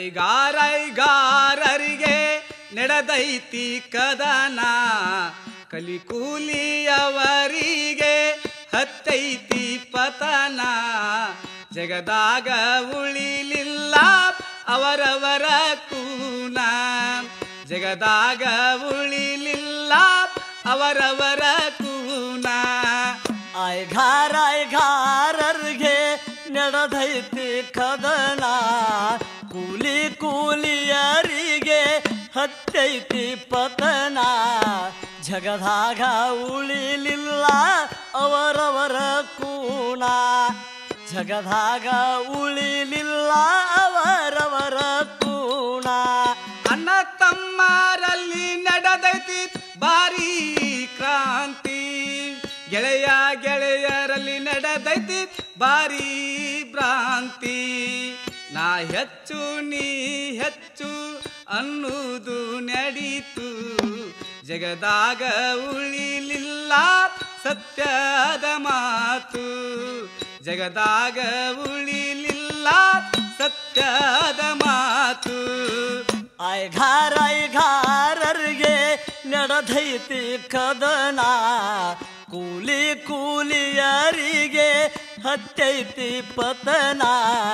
ಐಗಾರ ಐಗಾರರಿಗೆ ನಡೆದೈತಿ ಕದನ ಕಲಿಕೂಲಿಯವರಿಗೆ ಹತ್ತೈತಿ ಪತನ ಜಗದಾಗ ಉಳಿಲಿಲ್ಲ ಅವರವರ ಕೂನ ಜಗದಾಗ ಉಳಿಲಿಲ್ಲ ಅವರವರ ಕೂನ ಐಘಾರ ಐಘಾರರಿಗೆ ನಡೆದೈತಿ ಕದನ ಕೂಲಿ ಕೂಲಿಯರಿಗೆ ಹತ್ತೈತಿ ಪತನ ಜಗದಾಗ ಉಳಿಲಿಲ್ಲ ಅವರವರ ಕೂನ ಜಗದಾಗ ಉಳಿಲಿಲ್ಲ ಅವರವರ ಕೂನ ಅಣ್ಣ ತಮ್ಮರಲ್ಲಿ ನಡೆದೈತಿ ಭಾರಿ ಕ್ರಾಂತಿ ಗೆಳೆಯ ಗೆಳೆಯರಲ್ಲಿ ನಡೆದೈತಿ ಭಾರಿ ಭ್ರಾಂತಿ ನಾ ಹೆಚ್ಚು ನೀ ಹೆಚ್ಚು ಅನ್ನುವುದು ನಡೀತು ಜಗದಾಗ ಉಳಿಲಿಲ್ಲ ಸತ್ಯದ ಮಾತು ಜಗದಾಗ ಉಳಿಲಿಲ್ಲ ಸತ್ಯದ ಮಾತು ಐಘಾರ ಐಘಾರರಿಗೆ ನಡೆದೈತಿ ಕದನ ಕೂಲಿ ಕೂಲಿಯರಿಗೆ ಹತ್ತೈತಿ ಪತನ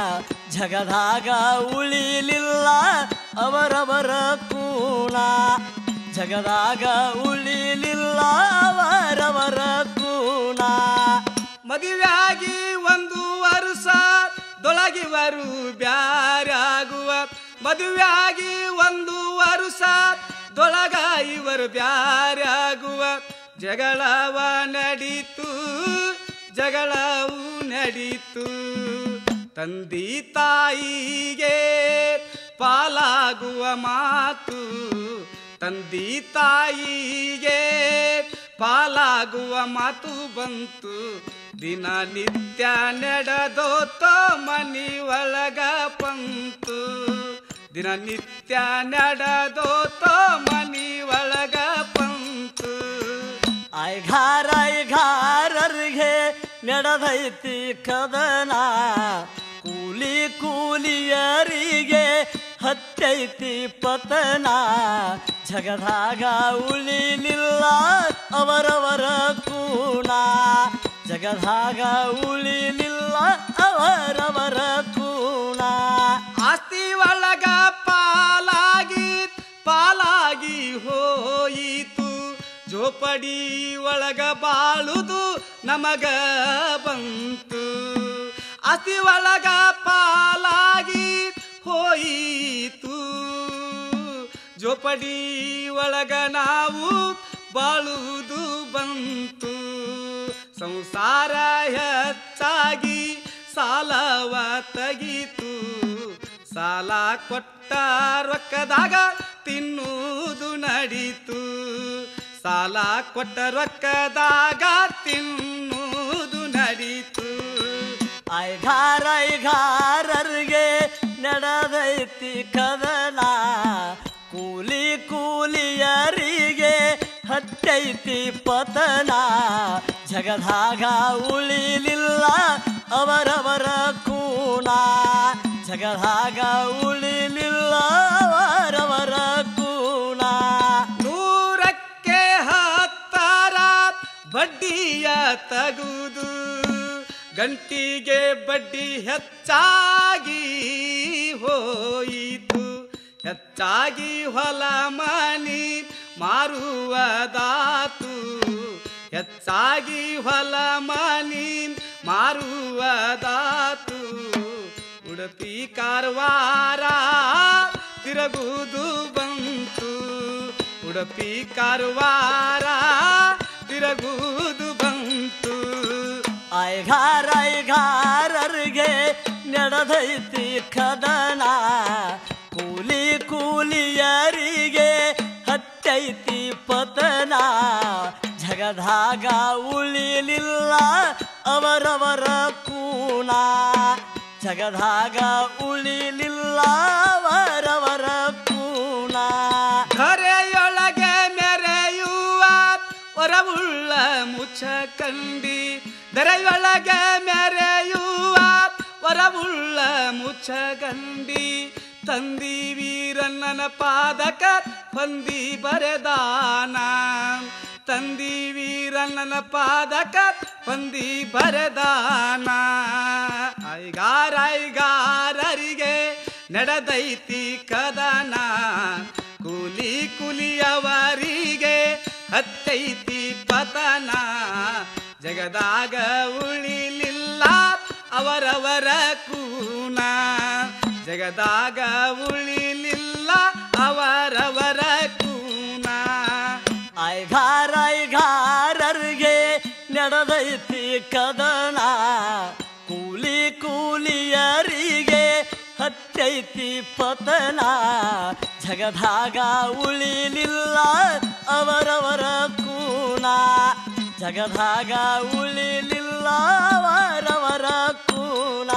ಜಗದಾಗ ಉಳಿಲಿಲ್ಲ ಅವರವರ ಕೂಣ ಜಗದಾಗ ಉಳಿಲಿಲ್ಲ ಅವರವರ ಕೂಣ ಮದುವೆಯಾಗಿ ಒಂದು ವರ್ಷ ದೊಳಗಿವರು ಬ್ಯಾರಾಗುವ ಮದುವೆಯಾಗಿ ಒಂದು ವರ್ಷ ದೊಳಗ ಇವರು ಬ್ಯಾರಾಗುವ ಜಗಳವ ನಡೀತು ಜಗಳವು ನಡೀತು ತಂದಿ ತಾಯಿಗೆ ಪಾಲಾಗುವ ಮಾತು ತಂದಿ ತಾಯಿಗೆ ಪಾಲಾಗುವ ಮಾತು ಬಂತು ದಿನನಿತ್ಯ ನಡೆದೋತೋ ಮನಿ ಒಳಗ ಪಂತು ದಿನನಿತ್ಯ ನಡೆದೋತೋ ಮನಿ ಒಳಗ ಪಂತು ಐಘಾರ ಐಘಾರರಿಗೆ ನಡೆದೈತಿ ಕದನ ಕೂಲಿ ಕೂಲಿಯರಿಗೆ ಹತ್ತೈತಿ ಪತನ ಜಗದಾಗ ಉಳಿಲಿಲ್ಲ ಅವರವರ ಕೂಣ ಜಗದಾಗ ಉಳಿಲಿಲ್ಲ ಅವರವರ ಕೂಣ ಆಸ್ತಿ ಒಳಗ ಪಾಲಾಗಿ ಪಾಲಾಗಿ ಹೋಯಿತು ಜೋಪಡಿ ಒಳಗ ಬಾಳುದು ನಮಗ ಬಂತು ಆಸ್ತಿ ಒಳಗ ಪಾಲಾಗಿ ಹೋಯಿತು ಜೋಪಡಿ ಒಳಗ ನಾವು ಬಾಳುವುದು ಬಂತು ಸಂಸಾರ ಹೆಚ್ಚಾಗಿ ಸಾಲವ ತೆಗೀತು ಸಾಲ ಕೊಟ್ಟ ರೊಕ್ಕದಾಗ ತಿನ್ನುವುದು ನಡೀತು ಸಾಲ ಕೊಟ್ಟ ರೊಕ್ಕದಾಗ ತಿನ್ನುವುದು ನಡೀತು ಐಘಾರ ಐಘಾರರಿಗೆ ನಡೆದೈತಿ ಕದನ ಕೂಲಿ ಕೂಲಿಯರಿಗೆ ಹತ್ತೈತಿ ಪತನ ಜಗದಾಗ ಉಳಿಲಿಲ್ಲ ಅವರವರ ಕೂಣ ಜಗದಾಗ ಉಳಿಲಿಲ್ಲ ಅವರವರ ಕೂಣ ನೂರಕ್ಕೆ ಹತ್ತರ ಬಡ್ಡಿಯ ತಗುದು ಗಂಟಿಗೆ ಬಡ್ಡಿ ಹೆಚ್ಚಾಗಿ ಹೋಯಿತು ಹೆಚ್ಚಾಗಿ ಹೊಲ ಮನಿ ಮಾರುವದಾತು ಹೆಚ್ಚಾಗಿ ಹೊಲ ಮನಿ ಮಾರುವದಾತು ಉಡುಪಿ ಕಾರವಾರ ತಿರುಗುವುದು ಬಂತು ಉಡುಪಿ ಕಾರವಾರ ತಿರುಗುವುದು ಬಂತು ಐಘಾರ ಐಘಾರರಿಗೆ ನಡೆದೈತಿ ಕದನ ಕೂಲಿ ಕೂಲಿಯರಿಗೆ ಹತ್ತೈತಿ ಪತನ ಜಗದಾಗ ಉಳಿಲಿಲ್ಲ ಅವರವರ ಕೂಣ ಜಗದಾಗ ಉಳಿಲಿಲ್ಲ ಅವರವರ ಕೂಣ ಧರೆಯೊಳಗೆ ಮೆರೆಯುವ ಹೊರವುಳ್ಳ ಮುಚ್ಚ ಕಂಡಿ ಧರೆಯೊಳಗೆ ಮೆರೆಯುವ ಹೊರವುಳ್ಳ ಮುಚ್ಚ ಗಂಡಿ ತಂದಿ ವೀರಣ್ಣನ ಪಾದಕ ಬಂದಿ ಬರೆದಾನ ತಂದಿ ವೀರಣ್ಣನ ಪಾದಕ ಬಂದಿ ಬರೆದಾನ ಐಗಾರ ಐಗಾರರಿಗೆ ನಡೆದೈತಿ ಕದನ ಕೂಲಿ ಕೂಲಿಯವರಿಗೆ ಹತ್ತೈತಿ ಪತನ ಜಗದಾಗ ಉಳಿಲಿಲ್ಲ ಅವರವರ ಕೂನ ಜಗದಾಗ ಉಳಿಲಿಲ್ಲ ಅವರವರ ಕೂನ ಐಗಾರ ಐಗಾರರಿಗೆ ನಡೆದೈತಿ ಕದನ ಕೂಲಿ ಕೂಲಿಯರಿಗೆ ಹತ್ತೈತಿ ಪತನ ಜಗದಾಗ ಉಳಿಲಿಲ್ಲ ಅವರವರ ಕೂನ ಜಗದಾಗ ಉಳಿಲಿಲ್ಲ ಅವರವರ ಕೂನ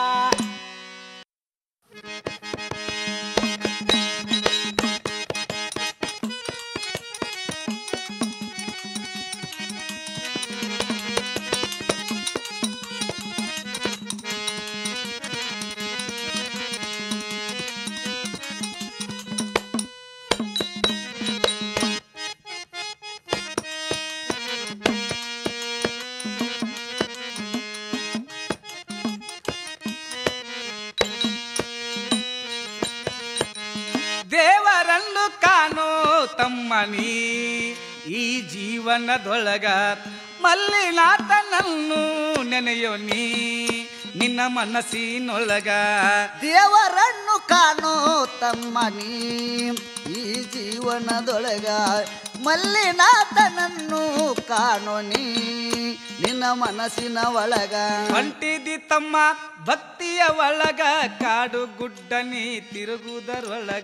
ದೇವರನ್ನು ಕಾಣೋ ತಮ್ಮನಿ ಈ ಜೀವನದೊಳಗ ಮಲ್ಲಿನಾಥನನ್ನು ನೆನೆಯೋ ನೀ ನಿನ್ನ ಮನಸ್ಸಿನೊಳಗ ದೇವರನ್ನು ಕಾಣೋ ತಮ್ಮನಿ ಈ ಜೀವನದೊಳಗ ಮಲ್ಲಿನಾಥನನ್ನು ಕಾಣೋ ನೀ ನಿನ್ನ ಮನಸ್ಸಿನ ಒಳಗ ಹೊಂಟಿದಿ ತಮ್ಮ ಭಕ್ತಿಯ ಒಳಗ ಕಾಡು ಗುಡ್ಡನಿ ತಿರುಗುವುದರೊಳಗ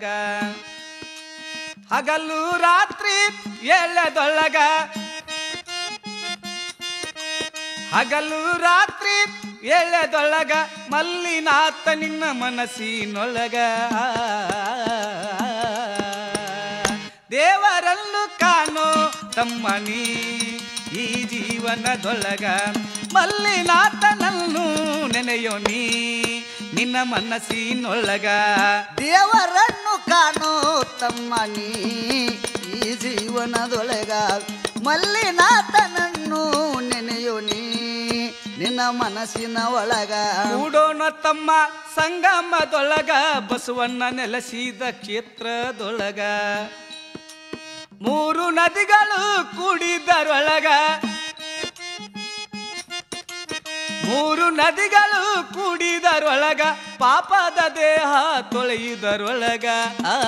ಹಗಲು ರಾತ್ರಿ ಎಳೆದೊಳಗ ಹಗಲು ರಾತ್ರಿ ಎಳೆದೊಳಗ ಮಲ್ಲಿನಾಥ ನಿನ್ನ ಮನಸ್ಸಿನೊಳಗ ದೇವರನ್ನು ಕಾಣೋ ತಮ್ಮನಿ ಈ ಜೀವನದೊಳಗ ಮಲ್ಲಿನಾಥನನ್ನು ನೆನೆಯೋ ನೀ ನಿನ್ನ ಮನಸ್ಸಿನೊಳಗ ದೇವರನ್ನು ಕಾಣೋ ತಮ್ಮನಿ ಈ ಜೀವನದೊಳಗ ಮಲ್ಲಿನಾಥನನ್ನು ನೆನೆಯೋ ನೀ ನಿನ್ನ ಮನಸ್ಸಿನ ಒಳಗ ಕೂಡೋಣ ತಮ್ಮ ಸಂಗಮದೊಳಗ ಬಸವಣ್ಣ ನೆಲೆಸಿದ ಕ್ಷೇತ್ರದೊಳಗ ಮೂರು ನದಿಗಳು ಕೂಡಿದರೊಳಗ ಮೂರು ನದಿಗಳು ಕೂಡಿದರೊಳಗ ಪಾಪದ ದೇಹ ತೊಳೆಯುವುದರೊಳಗ ಆ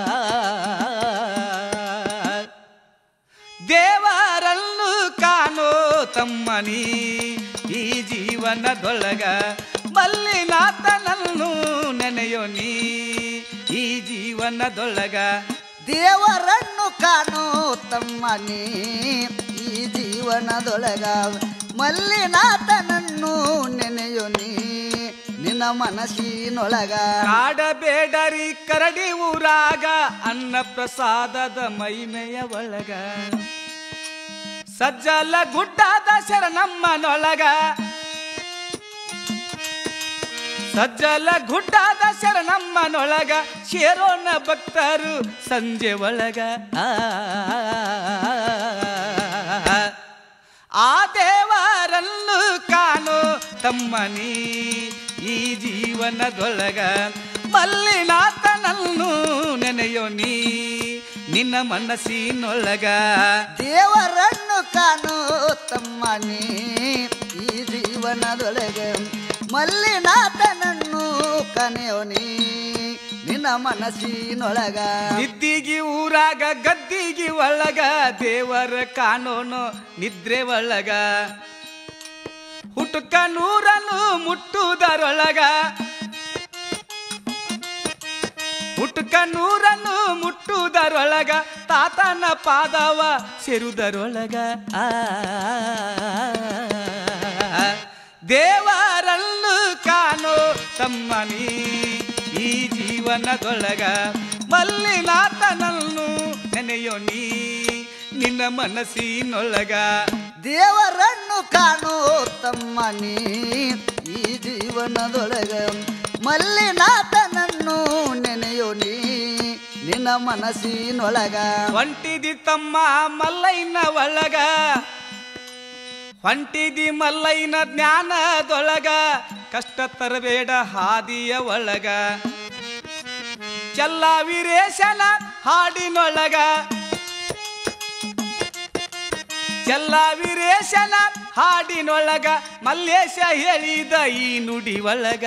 ದೇವರನ್ನು ಕಾಣೋ ತಮ್ಮನಿ ಈ ಜೀವನದೊಳಗ ಮಲ್ಲಿನಾಥನನ್ನು ನೆನೆಯೋ ನೀ ಈ ಜೀವನದೊಳಗ ದೇವರನ್ನು ಕಾಣೋ ತಮ್ಮನಿ ಈ ಜೀವನದೊಳಗ ಮಲ್ಲಿನಾಥನನ್ನು ನೆನೆಯೋ ನೀ ನಿನ್ನ ಮನಸ್ಸಿನೊಳಗ ಕಾಡಬೇಡರಿ ಕರಡಿ ಊರಾಗ ಅನ್ನ ಪ್ರಸಾದದ ಮೈಮೆಯ ಒಳಗ ಸಜ್ಜಲ ಗುಡ್ಡದ ಶರಣಮ್ಮನೊಳಗ ಸಜ್ಜಲ ಗುಡ್ಡದ ಶರಣಮ್ಮನೊಳಗ ಶೇರೋಣ ಭಕ್ತರು ಸಂಜೆ ಒಳಗ ಆ ಆ ದೇವರನ್ನು ಕಾಣೋ ತಮ್ಮನಿ ಈ ಜೀವನದೊಳಗ ಮಲ್ಲಿನಾಥನನ್ನು ನೆನೆಯೋ ನೀ ನಿನ್ನ ಮನಸ್ಸಿನೊಳಗ ದೇವರನ್ನು ಕಾಣೋ ತಮ್ಮನಿ ಈ ಜೀವನದೊಳಗ ಮಲ್ಲಿನಾಥನನ್ನು ಕನೆಯೋ ನೀ ನಿನ್ನ ಮನಸ್ಸಿನೊಳಗ ನಿದ್ದಿಗಿ ಊರಾಗ ಗದ್ದಿಗಿ ಒಳಗ ದೇವರ ಕಾಣೋನು ನಿದ್ರೆ ಒಳಗ ಹುಟ್ಟುಕ ನೂರನು ಮುಟ್ಟುವುದರೊಳಗ ಹುಟ್ಟುಕ ನೂರನ್ನು ಮುಟ್ಟುವುದರೊಳಗ ತಾತನ ಪಾದವ ಸೇರುವುದರೊಳಗ ಆ ದೇವರನ್ನು ಕಾಣೋ ತಮ್ಮನಿ ಈ ಜೀವನದೊಳಗ ಮಲ್ಲಿನಾಥನನ್ನು ನೆನೆಯೋ ನೀ ನಿನ್ನ ಮನಸ್ಸಿನೊಳಗ ದೇವರನ್ನು ಕಾಣೋ ತಮ್ಮನಿ ಈ ಜೀವನದೊಳಗ ಮಲ್ಲಿನಾಥನನ್ನು ನೆನೆ ನಿನ್ನ ಮನಸ್ಸಿನೊಳಗ ಹೊಂಟಿದಿ ತಮ್ಮ ಮಲ್ಲೈನ ಒಳಗ ಹೊಂಟಿದಿ ಮಲ್ಲೈನ ಜ್ಞಾನದೊಳಗ ಕಷ್ಟ ತರಬೇಡ ಹಾದಿಯ ಒಳಗ ಚಲ್ಲ ವೀರೇಶನ ಹಾಡಿನೊಳಗ ಚಲ್ಲ ವೀರೇಶನ ಹಾಡಿನೊಳಗ ಮಲ್ಲೇಶ ಹೇಳಿದ ಈ ನುಡಿ ಒಳಗ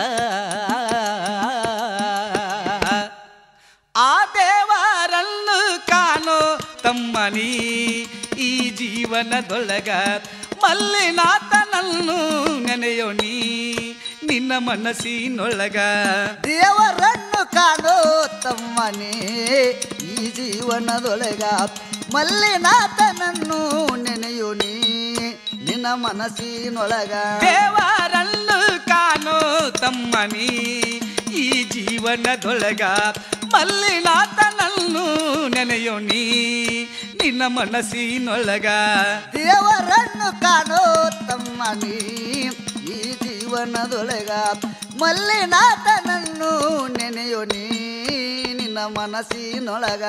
ಆ ದೇವರನ್ನು ಕಾಣೋ ತಮ್ಮನಿ ಈ ಜೀವನದೊಳಗ ಮಲ್ಲಿನಾಥನನ್ನು ನೆನೆಯೋ ನೀ ನಿನ್ನ ಮನಸ್ಸಿನೊಳಗ ದೇವರನ್ನು ಕಾಣೋ ತಮ್ಮನೇ ಈ ಜೀವನದೊಳಗ ಮಲ್ಲಿನಾಥನನ್ನು ನೆನೆಯು ನೀ ನಿನ್ನ ಮನಸ್ಸಿನೊಳಗ ದೇವರನ್ನು ಕಾಣೋ ತಮ್ಮನಿ ಈ ಜೀವನದೊಳಗ ಮಲ್ಲಿನಾಥನನ್ನು ನೆನೆಯೋ ನೀ ನಿನ್ನ ಮನಸ್ಸಿನೊಳಗ ದೇವರನ್ನು ಕಾಣೋ ತಮ್ಮನೇ ಈ ಜೀವನದೊಳಗ ಮಲ್ಲಿನಾಥನನ್ನು ನೆನೆಯು ನೀ ನಿನ್ನ ಮನಸ್ಸಿನೊಳಗ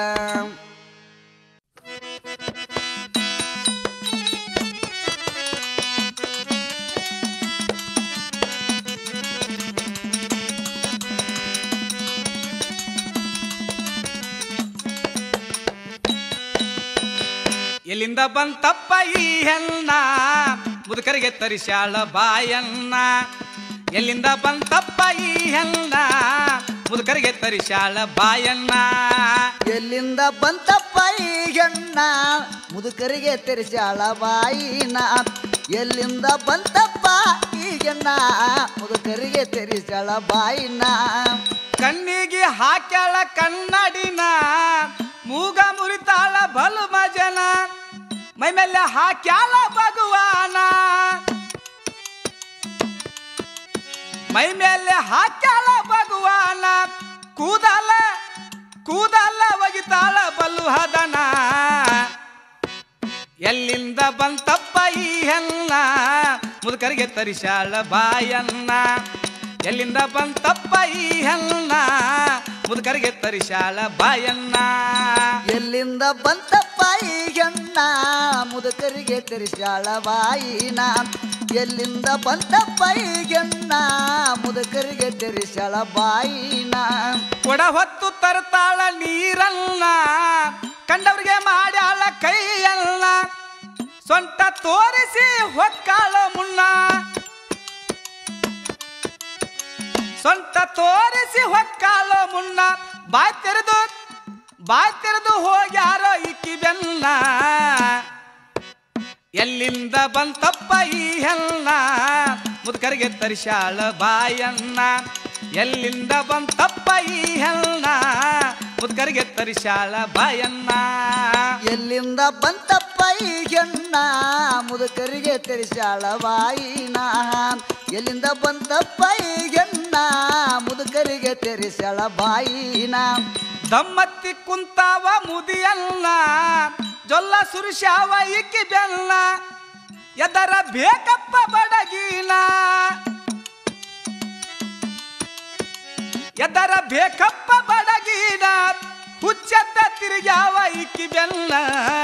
ಎಲ್ಲಿಂದ ಬಂತಪ್ಪ ಈ ಹೆಣ್ಣ ಮುದುಕರಿಗೆ ತರಿಸ್ಯಾಳ ಬಾಯನ್ನ ಎಲ್ಲಿಂದ ಬಂತಪ್ಪ ಈ ಹೆಣ್ಣ ಮುದುಕರಿಗೆ ತರಿಸ್ಯಾಳ ಬಾಯನ್ನ ಎಲ್ಲಿಂದ ಬಂತಪ್ಪ ಈ ಹೆಣ್ಣ ಮುದುಕರಿಗೆ ತೆರೆಸ್ಯಾಳ ಬಾಯಿನ ಎಲ್ಲಿಂದ ಬಂತಪ್ಪ ಈ ಹೆಣ್ಣ ಮುದುಕರಿಗೆ ತೆರೆಸ್ಯಾಳ ಬಾಯಿನ ಕಣ್ಣಿಗೆ ಹಾಕ್ಯಾಳ ಕನ್ನಡಿನ ಮೂಗ ಮುರಿತಾಳ ಬಲು ಮಜನ ಮೈ ಮೇಲೆ ಹಾಕ್ಯಾಳ ಭಗವಾನ ಮೈ ಮೇಲೆ ಹಾಕ್ಯಾಳ ಭಗವಾನ ಕೂದಲ ಕೂದಲ ಒಗಿತಾಳ ಬಲು ಹದನ ಎಲ್ಲಿಂದ ಬಂತಪ್ಪ ಈ ಹೆಣ್ಣ ಮುದುಕರಿಗೆ ತರಿಸ್ಯಾಳ ಬಾಯನ್ನ ಎಲ್ಲಿಂದ ಬಂತಪ್ಪ ಈ ಹೆಣ್ಣ ಮುದುಕರಿಗೆ ತರಿಸ್ಯಾಳ ಬಾಯನ್ನ ಎಲ್ಲಿಂದ ಬಂತಪ್ಪ ಈ ಹೆಣ್ಣ ಮುದುಕರಿಗೆ ತೆರೆಸ್ಯಾಳ ಬಾಯಿನ ಎಲ್ಲಿಂದ ಬಂತಪ್ಪ ಈ ಹೆಣ್ಣ ಮುದುಕರಿಗೆ ತೆರೆಸ್ಯಾಳ ಬಾಯಿನ ಕೊಡ ಹೊತ್ತು ತರ್ತಾಳ ನೀರನ್ನ ಕಂಡವ್ರಿಗೆ ಮಾಡ್ಯಾಳ ಕೈಯಲ್ಲ ಸೊಂಟ ತೋರಿಸಿ ಹೊಕ್ಕಾಳ ಮುನ್ನ ಸೊಂಟ ತೋರಿಸಿ ಹೊಕ್ಕಾಳ ಮುನ್ನ ಬಾಯ್ ತೆರೆದು ಬಾಯ್ ತೆರೆದು ಹೋಗ್ಯಾರೋ ಇಕ್ಕಿ ಬೆನ್ನ ಎಲ್ಲಿಂದ ಬಂತಪ್ಪ ಈ ಹೆಣ್ಣ ಮುದುಕರಿಗೆ ತರಿಸ್ಯಾಳ ಬಾಯನ್ನ ಎಲ್ಲಿಂದ ಬಂತಪ್ಪ ಈ ಹೆಣ್ಣ ಮುದುಕರಿಗೆ ತರಿಸ್ಯಾಳ ಬಾಯನ್ನ ಎಲ್ಲಿಂದ ಬಂತಪ್ಪ ಈ ಹೆಣ್ಣ ಮುದುಕರಿಗೆ ತೆರೆಸ್ಯಾಳ ಬಾಯಿನ ಎಲ್ಲಿಂದ ಬಂತಪ್ಪ ಈ ಹೆಣ್ಣ ಮುದುಕರಿಗೆ ತೆರೆಸ್ಯಾಳ ಬಾಯಿನ ದಮ್ಮತ್ತಿ ಕುಂತಾವ ಮುದಿಯಲ್ಲ ಜೊಲ್ಲ ಸುರುಶ್ಯಾವ ಇಕ್ಕಿ ಬೆಲ್ಲ ಎದರ ಬೇಕಪ್ಪ ಬಡಗಿನ ಎದರ ಬೇಕಪ್ಪ ಬಡಗಿನ ಹುಚ್ಚೆದ್ದ ತಿರುಗ್ಯಾವ ಇಕ್ಕಿ ಬೆಲ್ಲ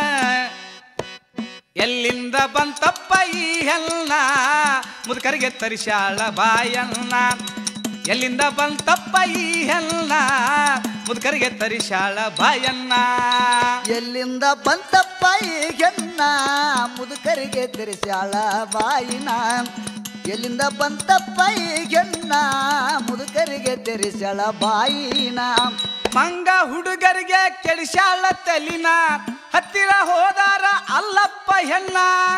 ಎಲ್ಲಿಂದ ಬಂತಪ್ಪ ಈ ಹೆಲ್ಲ ಮುದುಕರಿಗೆ ತರಿಸ್ಯಾಳ ಬಾಯನ್ನ ಎಲ್ಲಿಂದ ಬಂತಪ್ಪ ಈ ಹೆಲ್ಲ ಮುದುಕರಿಗೆ ತರಿಸ್ಯಾಳ ಬಾಯನ್ನ ಎಲ್ಲಿಂದ ಬಂತಪ್ಪ ಈ ಹೆಣ್ಣ ಮುದುಕರಿಗೆ ತೆರೆಸ್ಯಾಳ ಬಾಯಿನ ಎಲ್ಲಿಂದ ಬಂತಪ್ಪ ಈ ಹೆಣ್ಣ ಮುದುಕರಿಗೆ ತೆರೆಸ್ಯಾಳ ಬಾಯಿನ ಮಂಗ ಹುಡುಗರಿಗೆ ಕೆಡಿಸ್ಯಾಳ ತಲಿನ ಹತ್ತಿರ ಹೋದಾರ ಅಲ್ಲಪ್ಪ ಹೆಣ್ಣ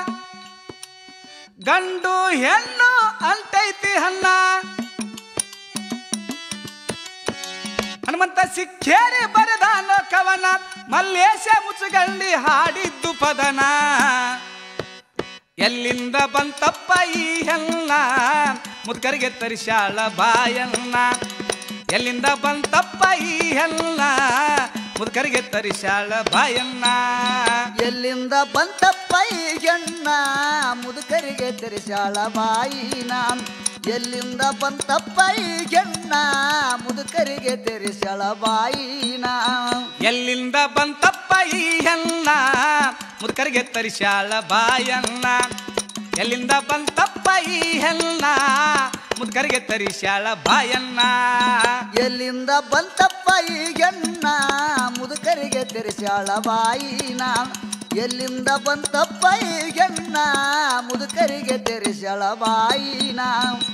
ಗಂಡು ಹೆಣ್ಣು ಅಂತೈತಿ ಹಣ್ಣ ಹನುಮಂತ ಸಿಕ್ಕೇರಿ ಬರೆದಾನೋ ಕವನ ಮಲ್ಲೇಶ ಮುಚ್ಚುಗಂಡಿ ಹಾಡಿದ್ದು ಪದನ ಎಲ್ಲಿಂದ ಬಂತಪ್ಪ ಈ ಹೆಣ್ಣ ಮುದುಕರಿಗೆ ತರಿಸ್ಯಾಳ ಬಾಯನ್ನ ಎಲ್ಲಿಂದ ಬಂತಪ್ಪ ಈ ಹೆಣ್ಣ ಮುದುಕರಿಗೆ ತರಿಸ್ಯಾಳ ಬಾಯನ್ನ ಎಲ್ಲಿಂದ ಬಂತಪ್ಪ ಈ ಹೆಣ್ಣ ಮುದುಕರಿಗೆ ತೆರೆಸ್ಯಾಳ ಬಾಯಿನ ಎಲ್ಲಿಂದ ಬಂತಪ್ಪ ಈಗೆನ್ನ ಮುದುಕರಿಗೆ ತೆರೆಸಳ ಬಾಯಿನ ಎಲ್ಲಿಂದ ಬಂತಪ್ಪ ಈ ಹೆಣ್ಣ ಮುದುಕರಿಗೆ ತರಿಸ್ಯಾಳ ಬಾಯನ್ನ ಎಲ್ಲಿಂದ ಬಂತಪ್ಪ ಈ ಹೆಣ್ಣ ಮುದುಕರಿಗೆ ತರಿಸ್ಯಾಳ ಬಾಯನ್ನ ಎಲ್ಲಿಂದ ಬಂತಪ್ಪ ಈಗೆನ್ನ ಮುದುಕರಿಗೆ ತೆರೆಸಳ ಬಾಯಿನ ಎಲ್ಲಿಂದ ಬಂತಪ್ಪ ಈಗೆನ್ನ ಮುದುಕರಿಗೆ ತೆರೆಸಳ ಬಾಯಿನ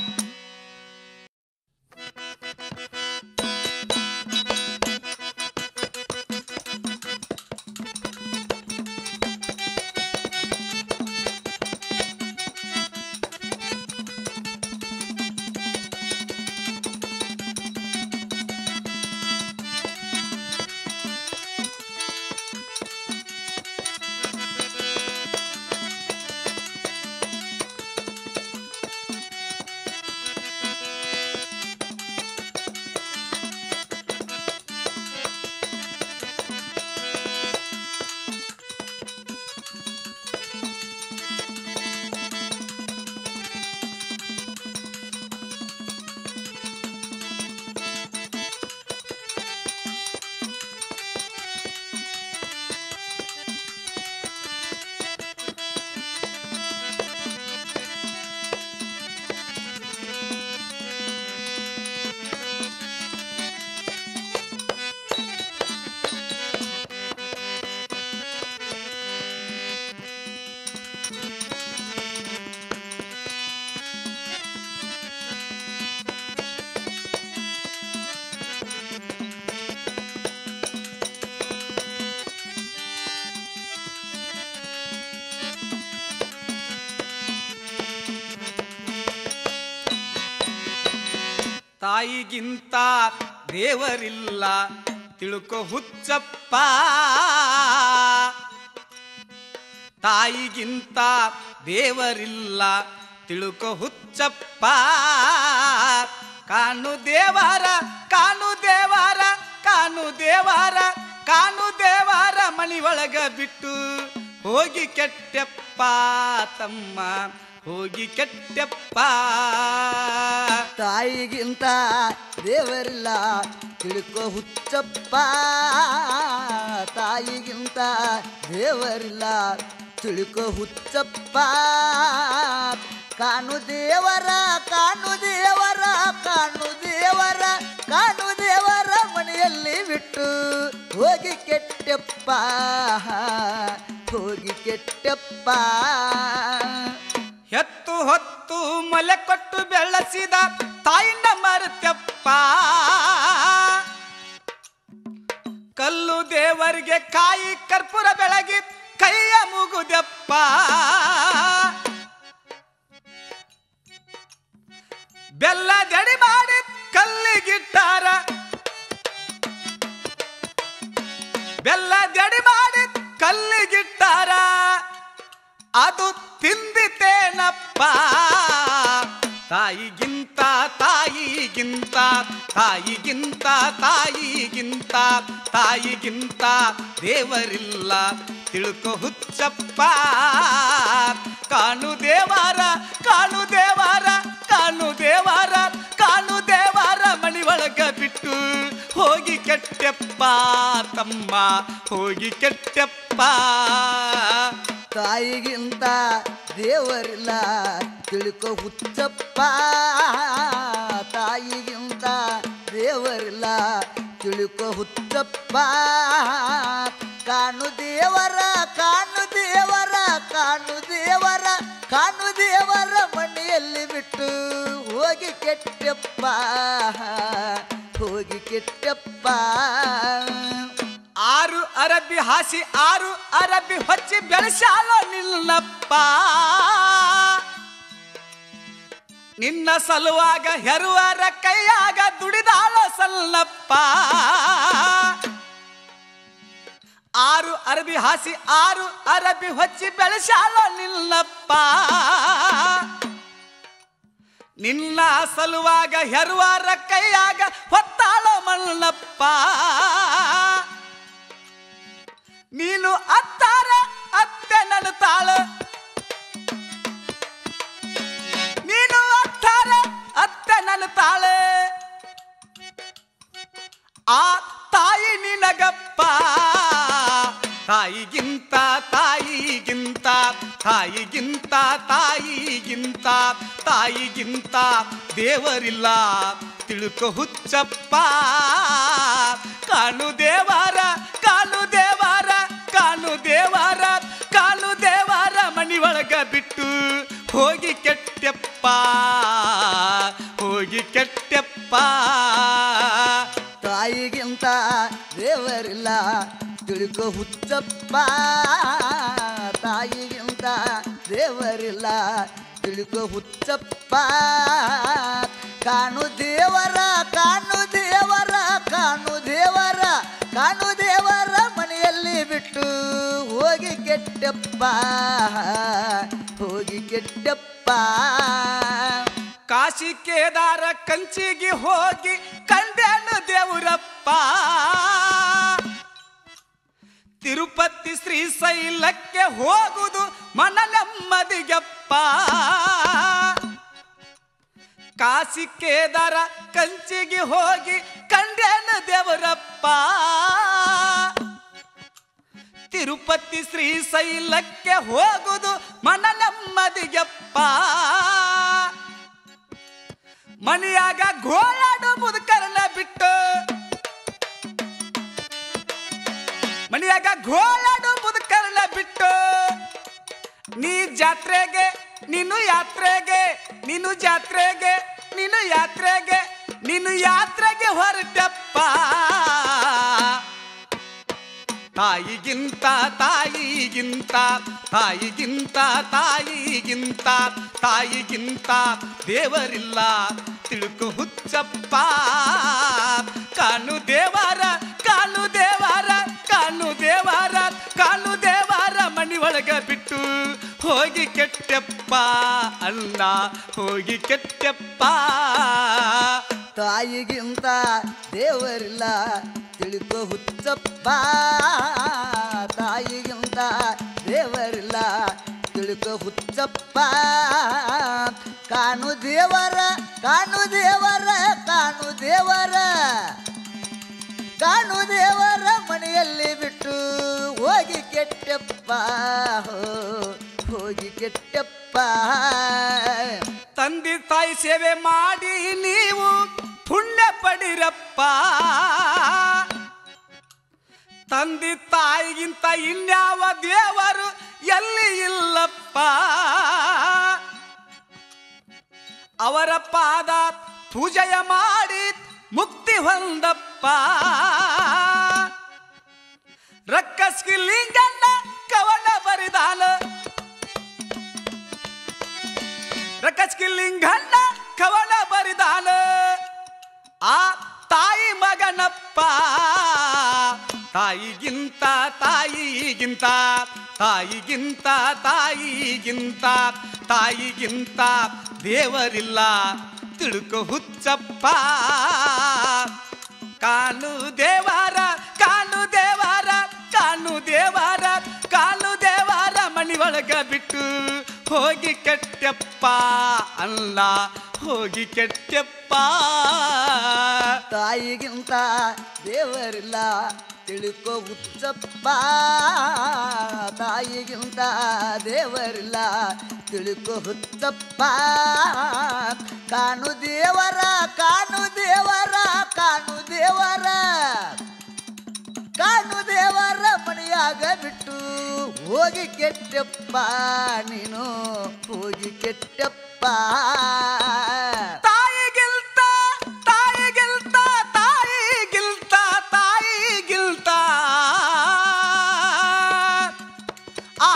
ತಾಯಿಗಿಂತ ದೇವರಿಲ್ಲ ತಿಳ್ಕೊ ಹುಚ್ಚಪ್ಪ ತಾಯಿಗಿಂತ ದೇವರಿಲ್ಲ ತಿಳ್ಕೊ ಹುಚ್ಚಪ್ಪ ಕಾನು ದೇವರ ಕಾನು ದೇವರ ಕಾನು ದೇವರ ಕಾನು ದೇವರ ಮಣಿಯೊಳಗ ಬಿಟ್ಟು ಹೋಗಿ ಕೆಟ್ಟಪ್ಪ ತಮ್ಮ ಹೋಗಿ ಕೆಟ್ಟಪ್ಪ ತಾಯಿಗಿಂತ ದೇವರಿಲ್ಲ ತಿಳ್ಕೊ ಹುಚ್ಚಪ್ಪ ತಾಯಿಗಿಂತ ದೇವರಿಲ್ಲ ತಿಳ್ಕೊ ಹುಚ್ಚಪ್ಪ ಕಾಣು ದೇವರ ಕಾಣು ದೇವರ ಕಾಣು ದೇವರ ಕಾಣು ದೇವರ ಮನೆಯಲ್ಲಿ ಬಿಟ್ಟು ಹೋಗಿ ಕೆಟ್ಟಪ್ಪ ಹೋಗಿ ಕೆಟ್ಟಪ್ಪ ಹೆತ್ತು ಹೊತ್ತು ಮಲೆ ಕೊಟ್ಟು ಬೆಳೆಸಿದ ತಾಯಿನ ಮರೆತಪ್ಪ ಕಲ್ಲು ದೇವರಿಗೆ ಕಾಯಿ ಕರ್ಪೂರ ಬೆಳಗಿ ಕೈಯ ಮುಗುದಪ್ಪ ಬೆಲ್ಲ ಜಡಿ ಮಾಡಿ ಕಲ್ಲಿಗಿಟ್ಟಾರ ಬೆಲ್ಲ ಜಡಿ ಮಾಡಿ ಕಲ್ಲಿಗಿಟ್ಟಾರ ಅದು ತಿಂದಿತೇನಪ್ಪ ತಾಯಿಗಿಂತ ತಾಯಿಗಿಂತ ತಾಯಿಗಿಂತ ತಾಯಿಗಿಂತ ತಾಯಿಗಿಂತ ದೇವರಿಲ್ಲ ತಿಳ್ಕೊ ಹುಚ್ಚಪ್ಪ ಕಾಣು ದೇವರ ಕಾಣು ದೇವರ ಕಾಣು ದೇವರ ಕಾಣು ದೇವರ ಮಣಿ ಒಳಗ ಬಿಟ್ಟು ಹೋಗಿ ಕೆಟ್ಟಪ್ಪ ತಮ್ಮ ಹೋಗಿ ಕೆಟ್ಟಪ್ಪ ತಾಯಿಗಿಂತ ದೇವರಿಲ್ಲ ತಿಳ್ಕೊ ಹುಚ್ಚಪ್ಪ ತಾಯಿಗಿಂತ ದೇವರಿಲ್ಲ ತಿಳ್ಕೊ ಹುಚ್ಚಪ್ಪ ಕಾಣು ದೇವರ ಕಾಣು ದೇವರ ಕಾಣು ದೇವರ ಕಾಣು ದೇವರ ಮನೆಯಲ್ಲಿ ಬಿಟ್ಟು ಹೋಗಿ ಕೆಟ್ಟಪ್ಪ ಹೋಗಿ ಕೆಟ್ಟಪ್ಪ ಆರು ಅರಬ್ಬಿ ಹಾಸಿ ಆರು ಅರಬ್ಬಿ ಹೊಚ್ಚಿ ಬೆಳೆಸಾಲೋ ನಿಲ್ಲಪ್ಪ ನಿನ್ನ ಸಲುವಾಗ ಹೆರುವರ ಕೈಯಾಗ ದುಡಿದಾಳೋ ಸಲ್ಲಪ್ಪ ಆರು ಅರಬಿ ಹಾಸಿ ಆರು ಅರಬಿ ಹೊಚ್ಚಿ ಬೆಳೆಸಾಲೋ ನಿಲ್ಲಪ್ಪ ನಿನ್ನ ಸಲುವಾಗ ಹೆರುವಾರ ಕೈಯಾಗ ಹೊತ್ತಾಳೋ ಮಲ್ಲಪ್ಪ ನೀನು ಅತ್ತಾರ ಅತ್ತೆ ನನ್ನ ತಾಳ ನೀನು ಅತ್ತಾರ ತಾಯಿಗಿಂತ ತಾಯಿಗಿಂತ ತಾಯಿಗಿಂತ ತಾಯಿಗಿಂತ ತಾಯಿಗಿಂತ ದೇವರಿಲ್ಲ ತಿಳುಕೊ ಹುಚ್ಚಪ್ಪ ಕಾಣು ದೇವರ ಕಾಣು ದೇವರ ಕಾಣು ದೇವರ ಕಾಣು ದೇವರ ಮನಿ ಒಳಗ ಬಿಟ್ಟು ಹೋಗಿ ಕೆಟ್ಟಪ್ಪ ಹೋಗಿ ಕೆಟ್ಟಪ್ಪ ತಾಯಿಗಿಂತ ದೇವರಿಲ್ಲ ತಿಳ್ಕೊ ಹುಚ್ಚಪ್ಪ ತಾಯಿಗಿಂತ ದೇವರಿಲ್ಲ ತಿಳ್ಕೊ ಹುಚ್ಚಪ್ಪ ಕಾಣು ದೇವರ ಕಾಣು ದೇವರ ಕಾಣು ದೇವರ ಕಾಣು ದೇವರ ಮನೆಯಲ್ಲಿ ಬಿಟ್ಟು ಹೋಗಿ ಕೆಟ್ಟಪ್ಪ ಹೋಗಿ ಕೆಟ್ಟಪ್ಪ ಕಾಶಿ ಕೇದಾರ ಕಂಚಿಗೆ ಹೋಗಿ ಕಂಡೇನು ದೇವರಪ್ಪ ತಿರುಪತಿ ಶ್ರೀಶೈಲಕ್ಕೆ ಹೋಗುದು ಮನ ನೆಮ್ಮದಿಗೆಪ್ಪ ಕಾಶಿ ಕೇದಾರ ಕಂಚಿಗೆ ಹೋಗಿ ಕಂಡೇನು ದೇವರಪ್ಪ ತಿರುಪತಿ ಶ್ರೀಶೈಲಕ್ಕೆ ಹೋಗುದು ಮನ ನೆಮ್ಮದಿಗೆಪ್ಪ ಮನೆಯಾಗ ಗೋಳಾಡು ಮುದುಕರನ್ನ ಬಿಟ್ಟು ಮನೆಯಾಗ ಗೋಳಾಡು ಮುದುಕರನ್ನ ಬಿಟ್ಟು ನೀ ಜಾತ್ರೆಗೆ ನೀನು ಯಾತ್ರೆಗೆ ನೀನು ಜಾತ್ರೆಗೆ ನೀನು ಯಾತ್ರೆಗೆ ನೀನು ಯಾತ್ರೆಗೆ ಹೊರಟಪ್ಪ ತಾಯಿಗಿಂತ ತಾಯಿಗಿಂತ ತಾಯಿಗಿಂತ ತಾಯಿಗಿಂತ ತಾಯಿಗಿಂತ ದೇವರಿಲ್ಲ ತಿಳುಕು ಹುಚ್ಚಪ್ಪ ಕಾನು ದೇವರ ಕಾನು ದೇವರ ಕಾನು ದೇವರ ಕಾನು ದೇವರ ಮನಿ ಒಳಗ ಬಿಟ್ಟು ಹೋಗಿ ಕೆಟ್ಟಪ್ಪ ಅಲ್ಲ ಹೋಗಿ ಕೆಟ್ಟಪ್ಪ ತಾಯಿಗಿಂತ ದೇವರಿಲ್ಲ ತಿಳ್ಕೊ ಹುಚ್ಚಪ್ಪ ತಾಯಿಗಿಂತ ದೇವರಿಲ್ಲ ತಿಳ್ಕೊ ಹುಚ್ಚಪ್ಪ ಕಾಣು ದೇವರ ಕಾಣು ದೇವರ ಕಾಣು ದೇವರ ಕಾಣು ದೇವರ ಮನೆಯಲ್ಲಿ ಬಿಟ್ಟು ಹೋಗಿ ಕೆಟ್ಟಪ್ಪ ಹೋ, ಹೋಗಿ ಕೆಟ್ಟಪ್ಪ ತಂದೆ ತಾಯಿ ಸೇವೆ ಮಾಡಿ ನೀವು ಪುಣ್ಯ ಪಡಿರಪ್ಪ ತಂದೆ ತಾಯಿಗಿಂತ ಇನ್ಯಾವ ದೇವರು ಎಲ್ಲಿ ಇಲ್ಲಪ್ಪ ಅವರ ಪಾದ ಪೂಜೆಯ ಮಾಡಿ ಮುಕ್ತಿ ಹೊಂದಪ್ಪ ರಕ್ಕಸ್ಕಿ ಲಿಂಗಣ್ಣ ಕವನ ಬರಿದಾನ ರಕ್ಕಸ್ಕಿ ಲಿಂಗಣ್ಣ ಕವನ ಬರಿದಾನ ಆ ತಾಯಿ ಮಗನಪ್ಪ ತಾಯಿಗಿಂತ ತಾಯಿಗಿಂತ ತಾಯಿಗಿಂತ ತಾಯಿಗಿಂತ ತಾಯಿಗಿಂತ ದೇವರಿಲ್ಲ ತಿಳುಕು ಹುಚ್ಚಪ್ಪ ಕಾನು ದೇವರ ಕಾನು ದೇವರ ಕಾನು ದೇವರ ಕಾನು ದೇವರ ಮನಿ ಒಳಗ ಬಿಟ್ಟು ಹೋಗಿ ಕೆಟ್ಟಪ್ಪ ಅಲ್ಲ ಹೋಗಿ ಕೆಟ್ಟಪ್ಪ ತಾಯಿಗಿಂತ ದೇವರಿಲ್ಲ ತಿಳ್ಕೊ ಹುಚ್ಚಪ್ಪ ತಾಯಿಗಿಂತ ದೇವರಿಲ್ಲ ತಿಳ್ಕೊ ಹುಚ್ಚಪ್ಪ ಕಾಣು ದೇವರ ಕಾಣು ದೇವರ ಕಾಣು ದೇವರ ಕಾಣು ದೇವರ ಮನೆಯಾಗ ಬಿಟ್ಟು ಹೋಗಿ ಕೆಟ್ಟಪ್ಪ ನೀನು ಹೋಗಿ ಕೆಟ್ಟಪ್ಪ ತಾಯಿಗಿಲ್ತ ತಾಯಿಗಿಲ್ತ ತಾಯಿಗಿಲ್ತ ತಾಯಿಗಿಲ್ತ ಆ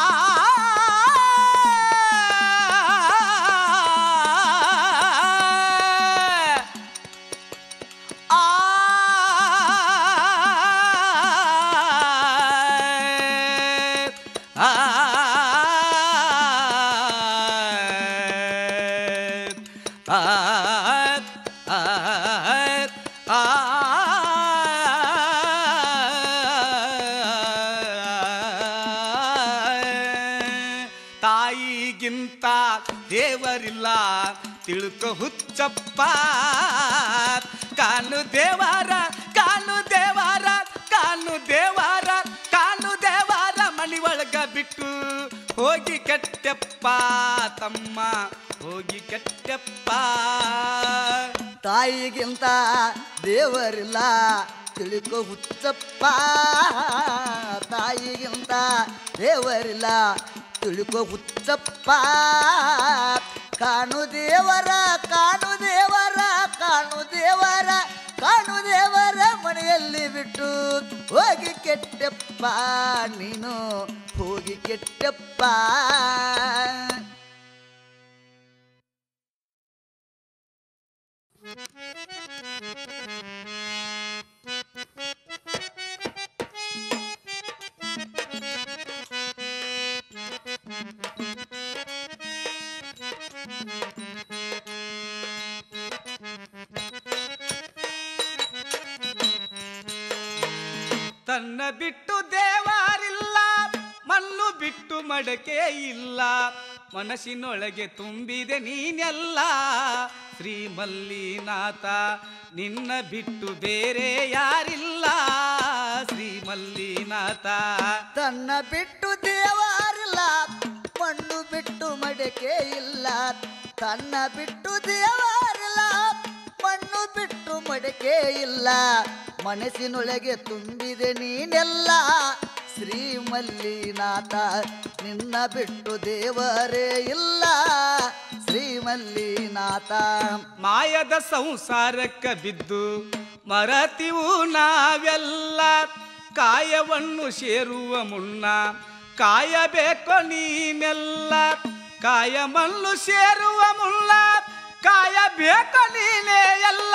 ತಾಯಿಗಿಂತ ದೇವರಿಲ್ಲ ತಿಳ್ಕೊ ಹುಚ್ಚಪ್ಪ ಕಾನು ದೇವರ ಕಾನು ದೇವರ ಕಾನು ದೇವರ ಕಾನು ದೇವರ ಒಳಗ ಬಿಟ್ಟು ಹೋಗಿ ಕೆಟ್ಟಪ್ಪ ತಮ್ಮ ಹೋಗಿ ಕೆಟ್ಟಪ್ಪ ತಾಯಿಗಿಂತ ದೇವರಿಲ್ಲ ತಿಳ್ಕೊ ಹುಚ್ಚಪ್ಪ ತಾಯಿಗಿಂತ ದೇವರಿಲ್ಲ ತಿಳ್ಕೊ ಹುಚ್ಚಪ್ಪ ಕಾಣು ದೇವರ ಕಾಣು ದೇವರ ಕಾಣು ದೇವರ ಕಾಣು ದೇವರ ಮನೆಯಲ್ಲಿ ಬಿಟ್ಟು ಹೋಗಿ ಕೆಟ್ಟಪ್ಪ ನೀನು ಹೋಗಿ ಕೆಟ್ಟಪ್ಪ ತನ್ನ ಬಿಟ್ಟು ದೇವಾರಿಲ್ಲ ಮಣ್ಣು ಬಿಟ್ಟು ಮಡಕೆ ಇಲ್ಲ ಮನಸ್ಸಿನೊಳಗೆ ತುಂಬಿದೆ ನೀನೆಲ್ಲ ಶ್ರೀ ಮಲ್ಲಿನಾಥ ನಿನ್ನ ಬಿಟ್ಟು ಬೇರೆ ಯಾರಿಲ್ಲ ಶ್ರೀ ಮಲ್ಲಿನಾಥ ತನ್ನ ಬಿಟ್ಟು ದೇವಾರಿಲ್ಲ ಮಣ್ಣು ಬಿಟ್ಟು ಮಡಕೆ ಇಲ್ಲ ತನ್ನ ಬಿಟ್ಟು ದೇವಾರಿಲ್ಲ ಮಣ್ಣು ಬಿಟ್ಟು ಮಡಕೆ ಇಲ್ಲ ಮನಸ್ಸಿನೊಳಗೆ ತುಂಬಿದೆ ನೀನೆಲ್ಲ ಶ್ರೀ ಮಲ್ಲಿನಾಥ ನಿನ್ನ ಬಿಟ್ಟು ದೇವರೇ ಇಲ್ಲ ಶ್ರೀ ಮಲ್ಲಿನಾಥ ಮಾಯದ ಸಂಸಾರಕ್ಕ ಬಿದ್ದು ಮರತಿವು ನಾವೆಲ್ಲ ಕಾಯವನ್ನು ಸೇರುವ ಮುನ್ನ ಕಾಯಬೇಕು ನೀನೆಲ್ಲ ಕಾಯ ಮಲ್ಲು ಸೇರುವ ಮುನ್ನ ಕಾಯಬೇಕು ನೀನೇ ಎಲ್ಲ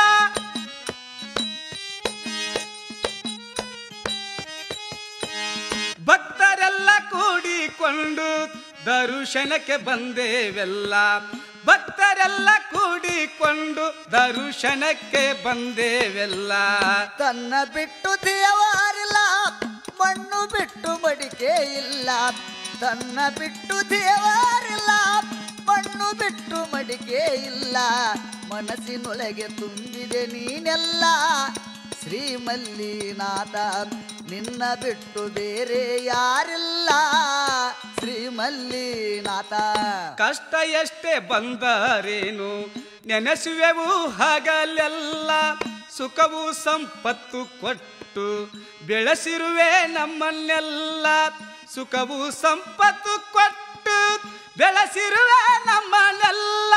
ಭಕ್ತರೆಲ್ಲ ಕೂಡಿಕೊಂಡು ದರುಶನಕ್ಕೆ ಬಂದೇವೆಲ್ಲ ಭಕ್ತರೆಲ್ಲ ಕೂಡಿಕೊಂಡು ದರುಶನಕ್ಕೆ ಬಂದೇವೆಲ್ಲ ತನ್ನ ಬಿಟ್ಟು ದೇವಾರಿಲ್ಲ ಮಣ್ಣು ಬಿಟ್ಟು ಮಡಿಕೆ ಇಲ್ಲ ತನ್ನ ಬಿಟ್ಟು ದೇವಾರಿಲ್ಲ ಮಣ್ಣು ಬಿಟ್ಟು ಮಡಿಕೆ ಇಲ್ಲ ಮನಸ್ಸಿನೊಳಗೆ ತುಂಬಿದೆ ನೀನೆಲ್ಲ ಶ್ರೀ ಮಲ್ಲಿನಾಥ ನಿನ್ನ ಬಿಟ್ಟು ಬೇರೆ ಯಾರಿಲ್ಲ ಶ್ರೀ ಮಲ್ಲಿನಾಥ ಕಷ್ಟ ಎಷ್ಟೇ ಬಂದರೇನು ನೆನೆಸುವೆವು ಹಗಲೆಲ್ಲ ಸುಖವು ಸಂಪತ್ತು ಕೊಟ್ಟು ಬೆಳೆಸಿರುವೆ ನಮ್ಮನ್ನೆಲ್ಲ ಸುಖವು ಸಂಪತ್ತು ಕೊಟ್ಟು ಬೆಳೆಸಿರುವೆ ನಮ್ಮನ್ನೆಲ್ಲ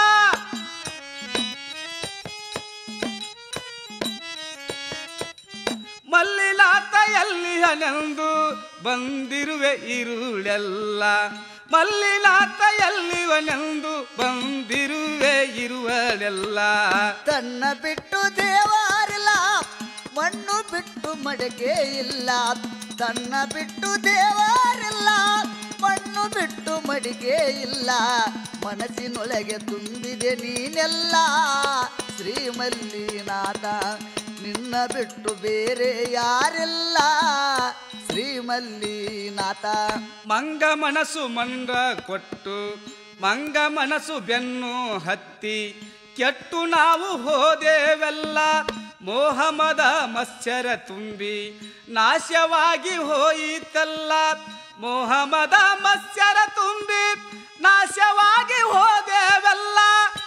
ಮಲ್ಲಿನಾಥ ಎಲ್ಲಿಯನೆಂದು ಬಂದಿರುವೆ ಇರುಳೆಲ್ಲ ಮಲ್ಲಿನಾಥ ಎಲ್ಲಿವನೆಂದು ಬಂದಿರುವೆ ಇರುವಳೆಲ್ಲ ತನ್ನ ಬಿಟ್ಟು ದೇವಾರಿಲ್ಲ ಮಣ್ಣು ಬಿಟ್ಟು ಮಡಕೆ ಇಲ್ಲ ತನ್ನ ಬಿಟ್ಟು ದೇವಾರಿಲ್ಲ ಮಣ್ಣು ಬಿಟ್ಟು ಮಡಿಕೆ ಇಲ್ಲ ಮನಸ್ಸಿನೊಳಗೆ ತುಂಬಿದೆ ನೀನೆಲ್ಲ ಶ್ರೀ ಮಲ್ಲಿನಾಥ ನಿನ್ನ ಬಿಟ್ಟು ಬೇರೆ ಯಾರಿಲ್ಲ ಶ್ರೀ ಮಲ್ಲಿನಾಥ ಮಂಗ ಮನಸ್ಸು ಮಂಡ ಕೊಟ್ಟು ಮಂಗ ಮನಸ್ಸು ಬೆನ್ನು ಹತ್ತಿ ಕೆಟ್ಟು ನಾವು ಹೋದೆವೆಲ್ಲ ಮೋಹಮದ ಮತ್ಸರ ತುಂಬಿ ನಾಶವಾಗಿ ಹೋಯಿತಲ್ಲ ಮೋಹಮದ ಮತ್ಸರ ತುಂಬಿ ನಾಶವಾಗಿ ಹೋದೆವೆಲ್ಲ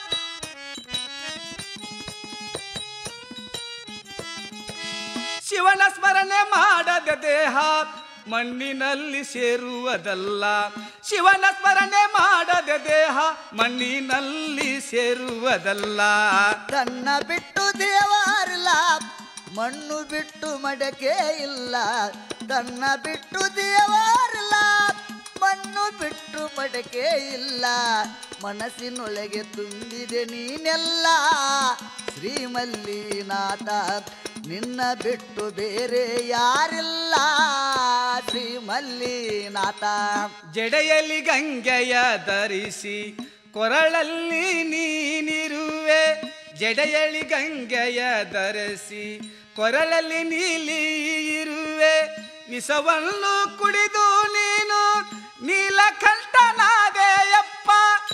ಶಿವನ ಸ್ಮರಣೆ ಮಾಡದ ದೇಹ ಮಣ್ಣಿನಲ್ಲಿ ಸೇರುವುದಲ್ಲ ಶಿವನ ಸ್ಮರಣೆ ಮಾಡದ ದೇಹ ಮಣ್ಣಿನಲ್ಲಿ ಸೇರುವುದಲ್ಲ ತನ್ನ ಬಿಟ್ಟು ದೇವಾರಿಲ್ಲ ಮಣ್ಣು ಬಿಟ್ಟು ಮಡಕೆ ಇಲ್ಲ ತನ್ನ ಬಿಟ್ಟು ದೇವಾರಿಲ್ಲ ಮಣ್ಣು ಬಿಟ್ಟು ಮಡಕೆ ಇಲ್ಲ ಮನಸ್ಸಿನೊಳಗೆ ತುಂಬಿದೆ ನೀನೆಲ್ಲ ಶ್ರೀ ಮಲ್ಲಿನಾಥ ನಿನ್ನ ಬಿಟ್ಟು ಬೇರೆ ಯಾರಿಲ್ಲ ಶ್ರೀ ಮಲ್ಲಿನಾಥ ಜಡೆಯಲ್ಲಿ ಗಂಗೆಯ ಧರಿಸಿ ಕೊರಳಲ್ಲಿ ನೀನಿರುವೆ ಜಡೆಯಲ್ಲಿ ಗಂಗೆಯ ಧರಿಸಿ ಕೊರಳಲ್ಲಿ ನೀಲಿ ಇರುವೆ ವಿಷವನ್ನು ಕುಡಿದು ನೀನು ನೀಲಕಂಠನಾದೆಯಪ್ಪ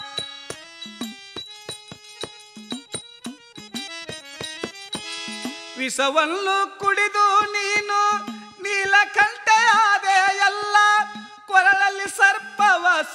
ವಿಷವನ್ನು ಕುಡಿದು ನೀನು ನೀಲಕಂಠೆಯಾದೆ ಎಲ್ಲ ಕೊರಳಲ್ಲಿ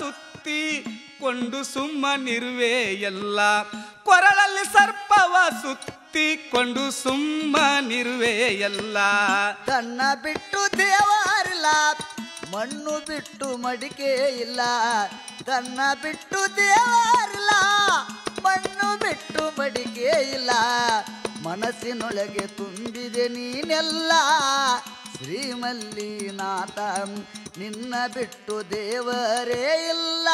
ಸುತ್ತಿ ಕೊಂಡು ಸುಮ್ಮನಿರುವೆ ಎಲ್ಲ ಕೊರಳಲ್ಲಿ ಸರ್ಪವ ಸುತ್ತಿಕೊಂಡು ಸುಮ್ಮನಿರುವೆ ಎಲ್ಲ ತನ್ನ ಬಿಟ್ಟು ದೇವರಿಲ್ಲ ಮಣ್ಣು ಬಿಟ್ಟು ಮಡಿಕೆ ಇಲ್ಲ ತನ್ನ ಬಿಟ್ಟು ದೇವರಿಲ್ಲ ಮಣ್ಣು ಬಿಟ್ಟು ಮಡಿಕೆ ಇಲ್ಲ ಮನಸ್ಸಿನೊಳಗೆ ತುಂಬಿದೆ ನೀನೆಲ್ಲ ಶ್ರೀಮಲ್ಲಿನಾಥ ನಿನ್ನ ಬಿಟ್ಟು ದೇವರೇ ಇಲ್ಲ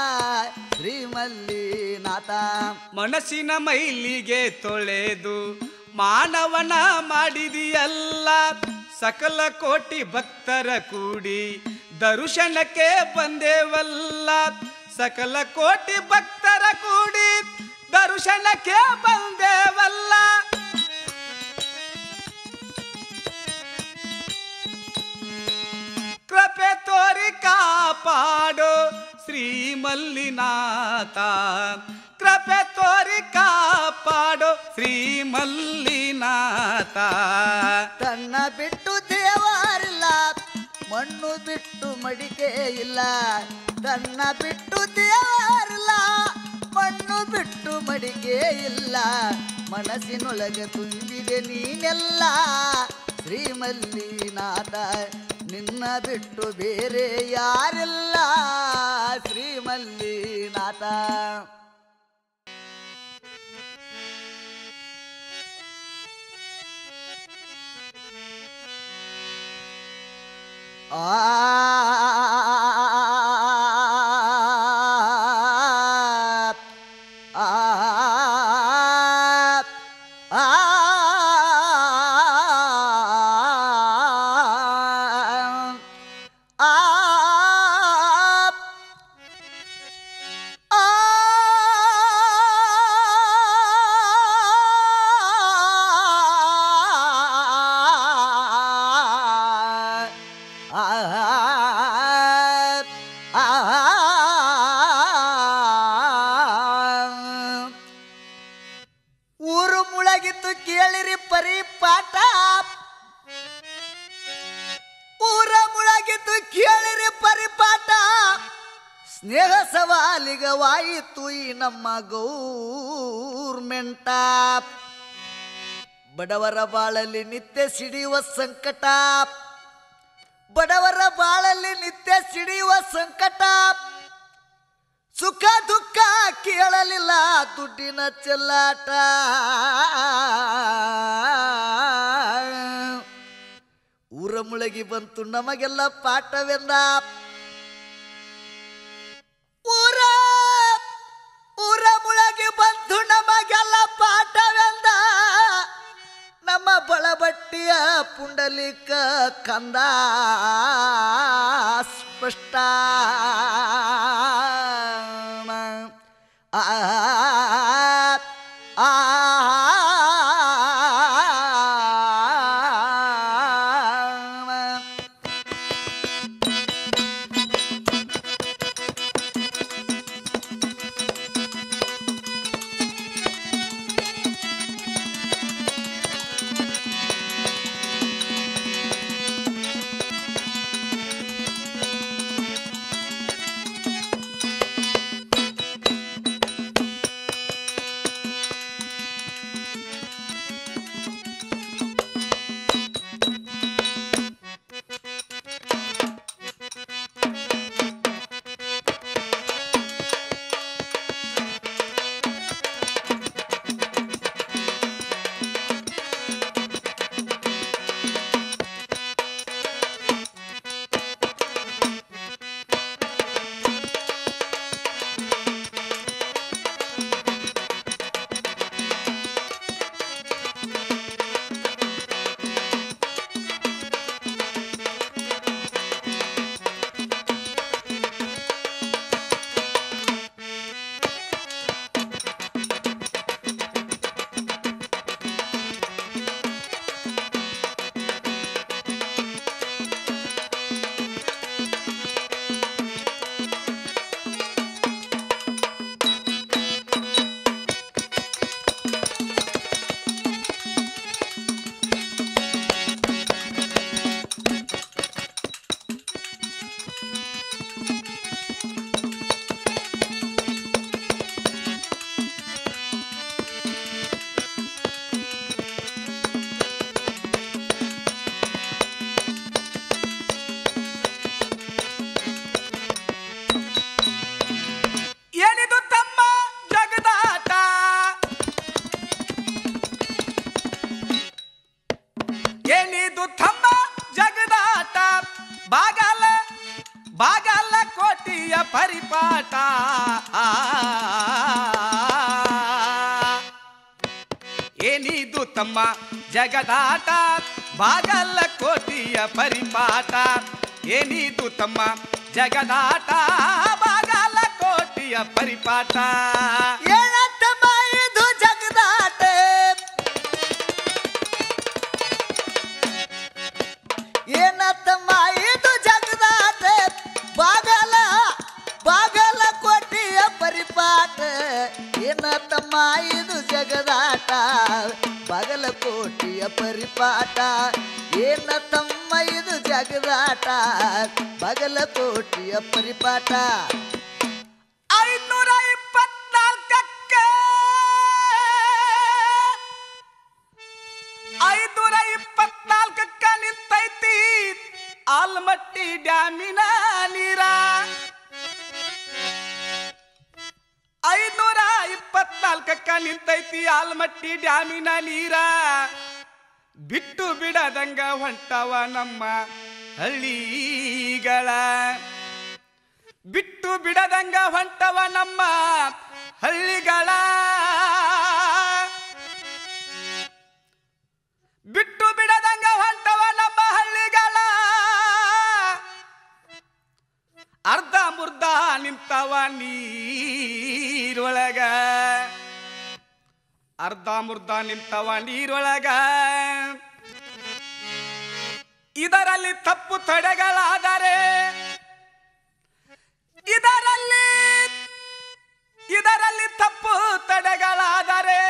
ಶ್ರೀಮಲ್ಲಿನಾಥ ಮನಸ್ಸಿನ ಮೈಲಿಗೆ ತೊಳೆದು ಮಾನವನ ಮಾಡಿದಿಯಲ್ಲ ಸಕಲ ಕೋಟಿ ಭಕ್ತರ ಕೂಡಿ ದರ್ಶನಕ್ಕೆ ಬಂದೇವಲ್ಲ ಸಕಲ ಕೋಟಿ ಭಕ್ತರ ಕೂಡಿ ದರ್ಶನಕ್ಕೆ ಬಂದೇವಲ್ಲ ಕೃಪೆ ತೋರಿ ಕಾಪಾಡು ಶ್ರೀ ಮಲ್ಲಿನಾಥ ಕೃಪೆ ತೋರಿ ಕಾಪಾಡು ಶ್ರೀ ಮಲ್ಲಿನಾಥ ತನ್ನ ಬಿಟ್ಟು ದೇವರಿಲ್ಲ ಮಣ್ಣು ಬಿಟ್ಟು ಮಡಿಕೆ ಇಲ್ಲ ತನ್ನ ಬಿಟ್ಟು ದೇವರಿಲ್ಲ ಮಣ್ಣು ಬಿಟ್ಟು ಮಡಿಕೆ ಇಲ್ಲ ಮನಸ್ಸಿನೊಳಗೆ ತುಂಬಿದೆ ನೀನೆಲ್ಲ ಶ್ರೀಮಲ್ಲಿನಾಥ ನಿನ್ನ ಬಿಟ್ಟು ಬೇರೆ ಯಾರಿಲ್ಲ ಶ್ರೀಮಲ್ಲಿನಾಥ ಊರು ಮುಳಗಿತ್ತು ಕೇಳಿರಿ ಪರಿಪಾಠ ಊರ ಮುಳಗಿತ್ತು ಕೇಳಿರಿ ಪರಿಪಾಠ ಸ್ನೇಹ ಸವಾಲಿಗವಾಯಿತು ಈ ನಮ್ಮ ಗೌರ್ಮೆಂಟ ಬಡವರ ಬಾಳಲ್ಲಿ ನಿತ್ಯ ಸಿಡಿಯುವ ಸಂಕಟ ಬಡವರ ಬಾಳಲ್ಲಿ ನಿತ್ಯ ಸಿಡಿಯುವ ಸಂಕಟ ಸುಖ ದುಃಖ ಕೇಳಲಿಲ್ಲ ದುಡ್ಡಿನ ಚೆಲ್ಲಾಟ ಊರ ಮುಳಗಿ ಬಂತು ನಮಗೆಲ್ಲ ಪಾಠವೆಂದ ಊರ ಊರ ಮುಳಗಿ ಬಂತು ನಮಗೆಲ್ಲ ಪಾಠವೆಂದ ನಮ್ಮ ಬಳಬಟ್ಟಿಯ ಪುಂಡಲಿಕ ಕಂದ ಸ್ಪಷ್ಟ ಆ ಆ ಕೋಟಿಯ ಪರಿಪಾಠ ಏನಿದು ತಮ್ಮ ಜಗದಾಟ ಬಾಗಲ ಕೋಟಿಯ ಪರಿಪಾಠ ಏನಿದು ತಮ್ಮ ಜಗದಾಟ ಬಾಗಲ ಕೋಟಿಯ ಪರಿಪಾಠ ಏನತ್ತಮ್ಮ ಇದು ಜಗದಾಟ ಏನತ್ತಮ್ಮ ಇದು ಜಗದಾಟ ಬಾಗಲ ಬಾಗಲ ಕೊಟ್ಟಿಯ ಪರಿಪಾಠ ಏನತ್ತಮ್ಮ ಇದು ಜಗದಾಟ ಬಾಗಲ ಕೋಟಿಯ ಪರಿಪಾಠ ಏನತ್ತಮ್ಮ ಇದು ಜಗದಾಟ ಬಾಗಲ ಕೋಟಿಯ ಪರಿಪಾಠ ಐದ್ನೂರ ಇಪ್ಪತ್ನಾಲ್ಕಕ್ಕೆ ಐದ್ನೂರ ಇಪ್ಪತ್ನಾಲ್ಕಕ್ಕ ನಿಂತೈತಿ ಆಲ್ಮಟ್ಟಿ ಡ್ಯಾಮಿನ ನೀರ ಐದ್ನೂರ ಇಪ್ಪತ್ನಾಲ್ಕಕ್ಕ ನಿಂತೈತಿ ಆಲ್ಮಟ್ಟಿ ಡ್ಯಾಮಿನ ನೀರ ಬಿಟ್ಟು ಬಿಡದಂಗ ಹೊಂಟವ ನಮ್ಮ ಹಳ್ಳಿಗಳ ಬಿಟ್ಟು ಬಿಡದಂಗ ಹೊಂಟವ ನಮ್ಮ ಹಳ್ಳಿಗಳ ಬಿಟ್ಟು ಬಿಡದಂಗ ಹೊಂಟವ ನಮ್ಮ ಹಳ್ಳಿಗಳ ಅರ್ಧ ಮುರ್ಧ ನಿಂತವ ನೀರೊಳಗ ಅರ್ಧ ಮುರ್ಧ ನಿಂತವ ನೀರೊಳಗ ಇದರಲ್ಲಿ ತಪ್ಪು ತಡೆಗಳಾದರೆ ಇದರಲ್ಲಿ ಇದರಲ್ಲಿ ತಪ್ಪು ತಡೆಗಳಾದರೆ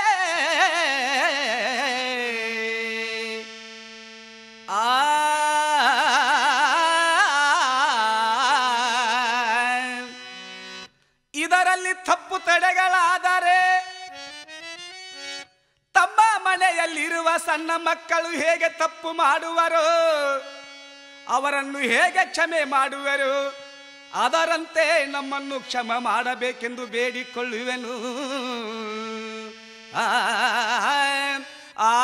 ಆ ಇದರಲ್ಲಿ ತಪ್ಪು ತಡೆಗಳಾದರೆ ತಮ್ಮ ಮನೆಯಲ್ಲಿರುವ ಸಣ್ಣ ಮಕ್ಕಳು ಹೇಗೆ ತಪ್ಪು ಮಾಡುವರು ಅವರನ್ನು ಹೇಗೆ ಕ್ಷಮೆ ಮಾಡುವರು ಅದರಂತೆ ನಮ್ಮನ್ನು ಕ್ಷಮ ಮಾಡಬೇಕೆಂದು ಬೇಡಿಕೊಳ್ಳುವೆನು ಆ, ಆ,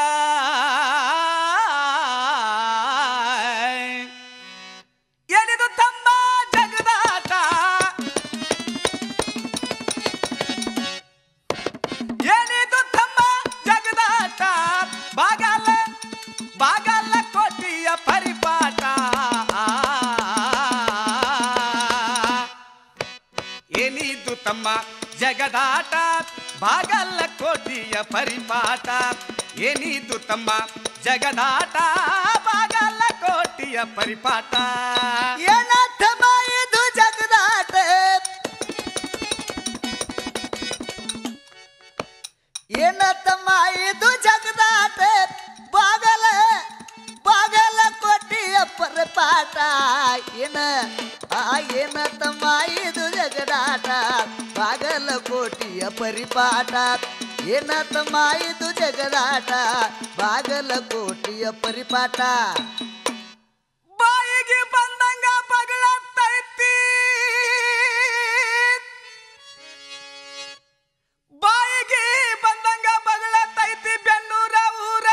ಎನಿದು ತಮ್ಮ ಜಗದಾಟ ಏನಿದು ತಮ್ಮ ಜಗದಾಟ ಬಾಗಲ ಬಾಗಲ ಕೋಟಿಯ ಪರಿಪಾಠ ಏನಿದು ತಮ್ಮ ಜಗದಾಟ ಬಾಗಲ ಕೋಟಿಯ ಪರಿಪಾಠ ಏನಿದು ತಮ್ಮ ಜಗದಾಟ ಬಾಗಲ ಕೋಟಿಯ ಪರಿಪಾಠ ಏನತ್ತಮ್ಮ ಇದು ಜಗದಾಟ ಏನತ್ತಮ್ಮ ಇದು ಜಗದಾಟ ಬಾಗಲ ಬಾಗಲ ಕೊಟ್ಟಿಯ ಪರಪಾಟ ಏನ ಆ ಏನತ್ತಮ್ಮ ಇದು ಜಗದಾಟ ಬಾಗಲ ಕೋಟಿಯ ಪರಿಪಾಠ ಏನತ್ತಮ್ಮ ಇದು ಜಗದಾಟ ಬಾಗಲ ಕೋಟಿಯ ಪರಿಪಾಠ ಬಾಯಿಗೆ ಬಂದಂಗ ಬಗಳತ್ತೈತಿ ಬಾಯಿಗೆ ಬಂದಂಗ ಬಗಳತ್ತೈತಿ ಬೆನ್ನೂರ ಊರ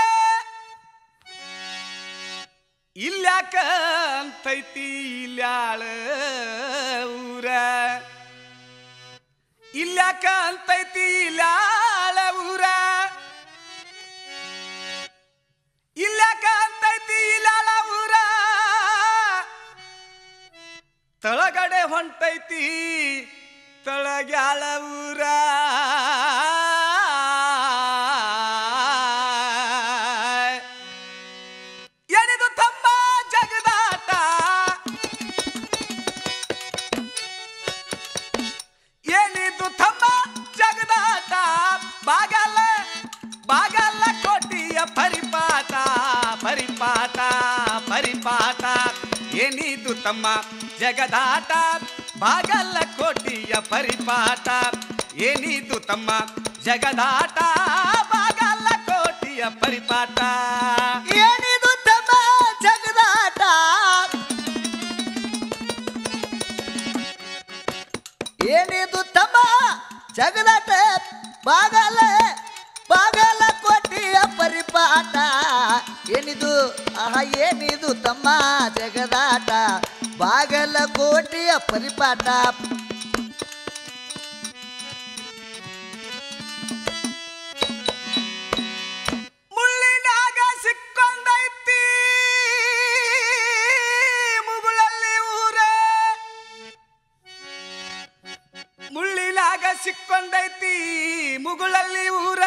ಇಲ್ಯಾಕ ಅಂತೈತಿ ಇಲ್ಯಾಳ ಊರ ಇಲ್ಯಾಕ ಅಂತೈತಿ ಇಲ್ಯಾಳ ಊರ ಇಲ್ಯಾಕ ಅಂತೈತಿ ಇಲ್ಯಾಳ ಊರ ತಳಗಡೆ ಹೊಂಟೈತಿ ತಳಗ್ಯಾಳ ಊರ ಎನಿದು ತಮ್ಮ ಜಗದಾಟ ಏನಿದು ತಮ್ಮ ಜಗದಾಟ ಬಾಗಲ ಬಾಗಲ ಕೋಟಿಯ ಪರಿಪಾಠ ಪರಿಪಾಠ ಪರಿಪಾಠ ಏನಿದು ತಮ್ಮ ಜಗದಾಟ ಬಾಗಲ ಕೋಟಿಯ ಪರಿಪಾಠ ಏನಿದು ತಮ್ಮ ಜಗದಾಟ ಬಾಗಲ ಕೋಟಿಯ ಪರಿಪಾಠ ಏನಿದು ತಮ್ಮ ಜಗದಾಟ ಏನಿದು ತಮ್ಮ ಜಗದಾಟ ಬಾಗಲ ಬಾಗಲ ಕೊಟ್ಟಿಯ ಪರಿಪಾಠ ಏನಿದು ಆಹ ಏನಿದು ತಮ್ಮ ಜಗದಾಟ ಬಾಗಲಕೋಟೆಯ ಪರಿಪಾಠ ಮುಳ್ಳಿನಾಗ ಸಿಕ್ಕೊಂಡೈತಿ ಮುಗುಳಲ್ಲಿ ಊರ ಮುಳ್ಳಿನಾಗ ಸಿಕ್ಕೊಂಡೈತಿ ಮುಗುಳಲ್ಲಿ ಊರ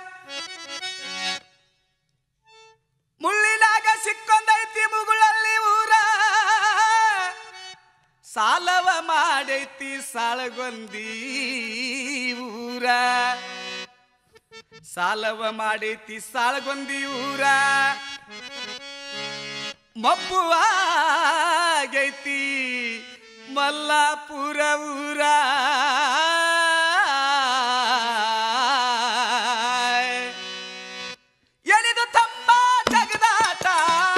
ಮುಳ್ಳಿನಾಗ ಸಿಕ್ಕೊಂಡೈತಿ ಮುಗುಳಲ್ಲಿ ಊರ ಸಾಲವ ಮಾಡೈತಿ ಸಾಳಗೊಂದಿ ಊರ ಸಾಲವ ಮಾಡೈತಿ ಸಾಳಗೊಂದಿ ಊರ ಮಬ್ಬುವಾಗೈತಿ ಮಲ್ಲಾಪುರ ಊರ ಎನಿದು ತಮ್ಮ ಜಗದಾಟ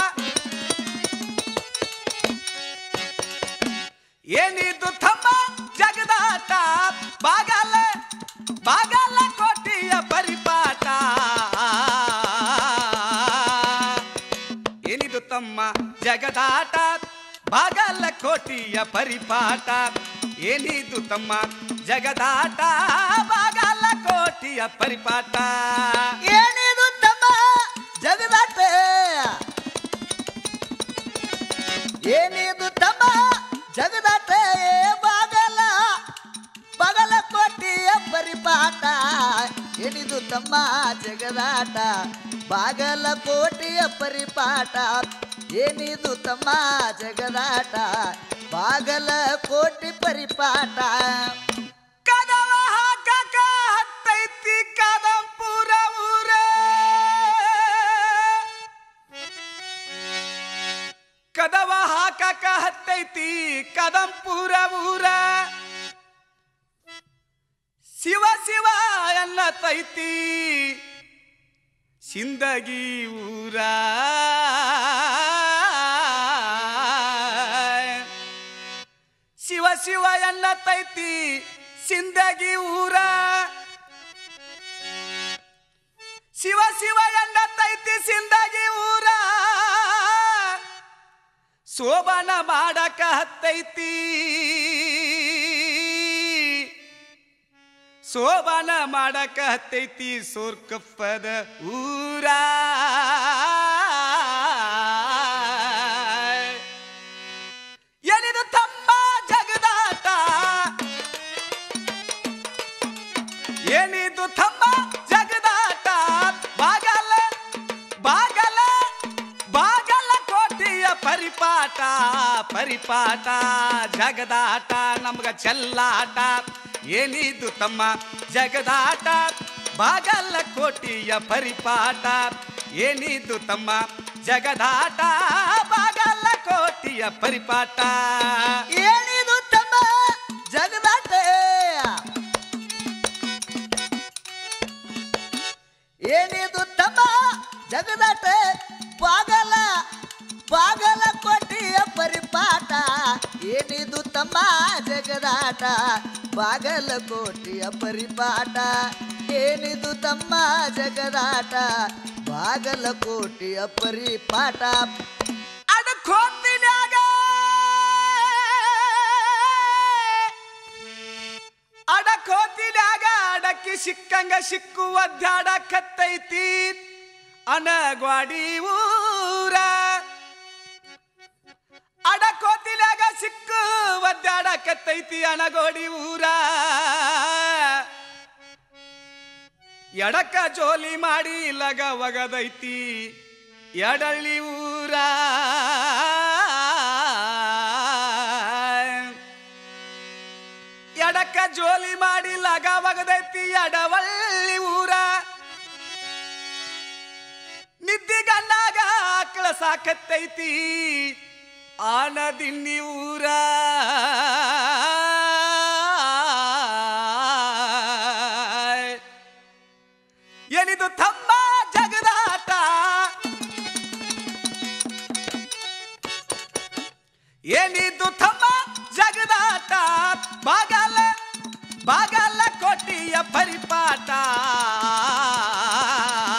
ಏನಿದು ತಮ್ಮ ಜಗದಾಟ ಬಾಗಲ ಬಾಗಲ ಕೋಟೆಯ ಪರಿಪಾಠ ಏನಿದು ತಮ್ಮ ಜಗದಾಟ ಬಾಗಲ ಕೋಟೆಯ ಪರಿಪಾಠ ಏನಿದು ತಮ್ಮ ಜಗದಾಟ ಬಾಗಲ ಕೋಟೆಯ ಪರಿಪಾಠ ಏನಿದು ತಮ್ಮ ಜಗದಾಟ ಏನಿದು ತಮ್ಮ ಜಗದಾಟ ಏ ಬಾಗಲ ಬಾಗಲಕೋಟೆಯ ಪರಿಪಾಠ ಏನಿದು ತಮ್ಮ ಜಗದಾಟ ಬಾಗಲಕೋಟೆಯ ಪರಿಪಾಠ ಏನಿದು ತಮ್ಮ ಜಗದಾಟ ಬಾಗಲಕೋಟೆ ಪರಿಪಾಠ ಕದವ ಹಾಕಕ ಹತ್ತೈತಿ ಕದಂಪುರ ಊರ ಕದವ ಹಾಕಕ ಹತ್ತೈತಿ ಕದಂಪುರ ಊರ ಶಿವ ಶಿವ ಅನ್ನತೈತಿ ಸಿಂದಗಿ ಊರ ಶಿವ ಶಿವ ಎನ್ನತೈತಿ ಸಿಂದಗಿ ಊರ ಶಿವ ಶಿವ ಎನ್ನತೈತಿ ಸಿಂದಗಿ ಊರ ಶೋಭನ ಮಾಡಕ ಹತ್ತೈತಿ ಶೋಭನ ಮಾಡಕ ಹತ್ತೈತಿ ಸೋರ್ಕಪ್ಪದ ಊರ ಎನಿದು ತಮ್ಮ ಜಗದಾಟ ಏನಿದು ತಮ್ಮ ಜಗದಾಟ ಬಾಗಲ ಬಾಗಲ ಬಾಗಲ ಕೋಟೆಯ ಪರಿಪಾಠ ಪರಿಪಾಠ ಜಗದಾಟ ನಮ್ಗ ಚೆಲ್ಲಾಟ ಏನಿದು ತಮ್ಮ ಜಗದಾಟ ಬಾಗಲ ಕೋಟೆಯ ಪರಿಪಾಠ ಏನಿದು ತಮ್ಮ ಜಗದಾಟ ಬಾಗಲ ಕೋಟೆಯ ಪರಿಪಾಠ ಏನಿದು ತಮ್ಮ ಜಗದಾಟ ಏನಿದು ತಮ್ಮ ಜಗದಾಟ ಬಾಗಲ ಬಾಗಲ ಕೋಟೆಯ ಪರಿಪಾಠ ಏನಿದು ತಮ್ಮ ಜಗದಾಟ ಬಾಗಲ ಕೋಟೆಯ ಪರಿಪಾಠ ಏನಿದು ತಮ್ಮ ಜಗದಾಟ ಬಾಗಲ ಕೋಟೆಯ ಪರಿಪಾಠ ಅಡಕೋತಿನ್ಯಾಗ ಅಡಕೋತಿನ್ಯಾಗ ಅಡಕ್ಕಿ ಸಿಕ್ಕಂಗ ಸಿಕ್ಕು ಒದ್ದಾಡಕತ್ತೈತಿ ಅನಗ್ವಾಡಿ ಊರ ಅಡಕೋತಿನ್ಯಾಗ ಸಿಕ್ಕು ಒದ್ದಾಡಕತ್ತೈತಿ ಅನಗೋಡಿ ಊರ ಎಡಕ ಜೋಲಿ ಮಾಡಿ ಲಗ ಒಗದೈತಿ ಎಡಳ್ಳಿ ಊರ ಎಡಕ ಜೋಲಿ ಮಾಡಿ ಲಗ ಒಗದೈತಿ ಎಡವಳ್ಳಿ ಊರ ನಿದ್ದಿಗನ್ನಾಗ ಆಕಳ ಸಾಕತ್ತೈತಿ ಆನದಿನ್ನಿ ಊರ ಏನಿದು ತಮ್ಮ ಜಗದಾಟ ಏನಿದು ತಮ್ಮ ಜಗದಾಟ ಬಾಗಲ ಬಾಗಲ ಕೋಟಿಯ ಪರಿಪಾಠ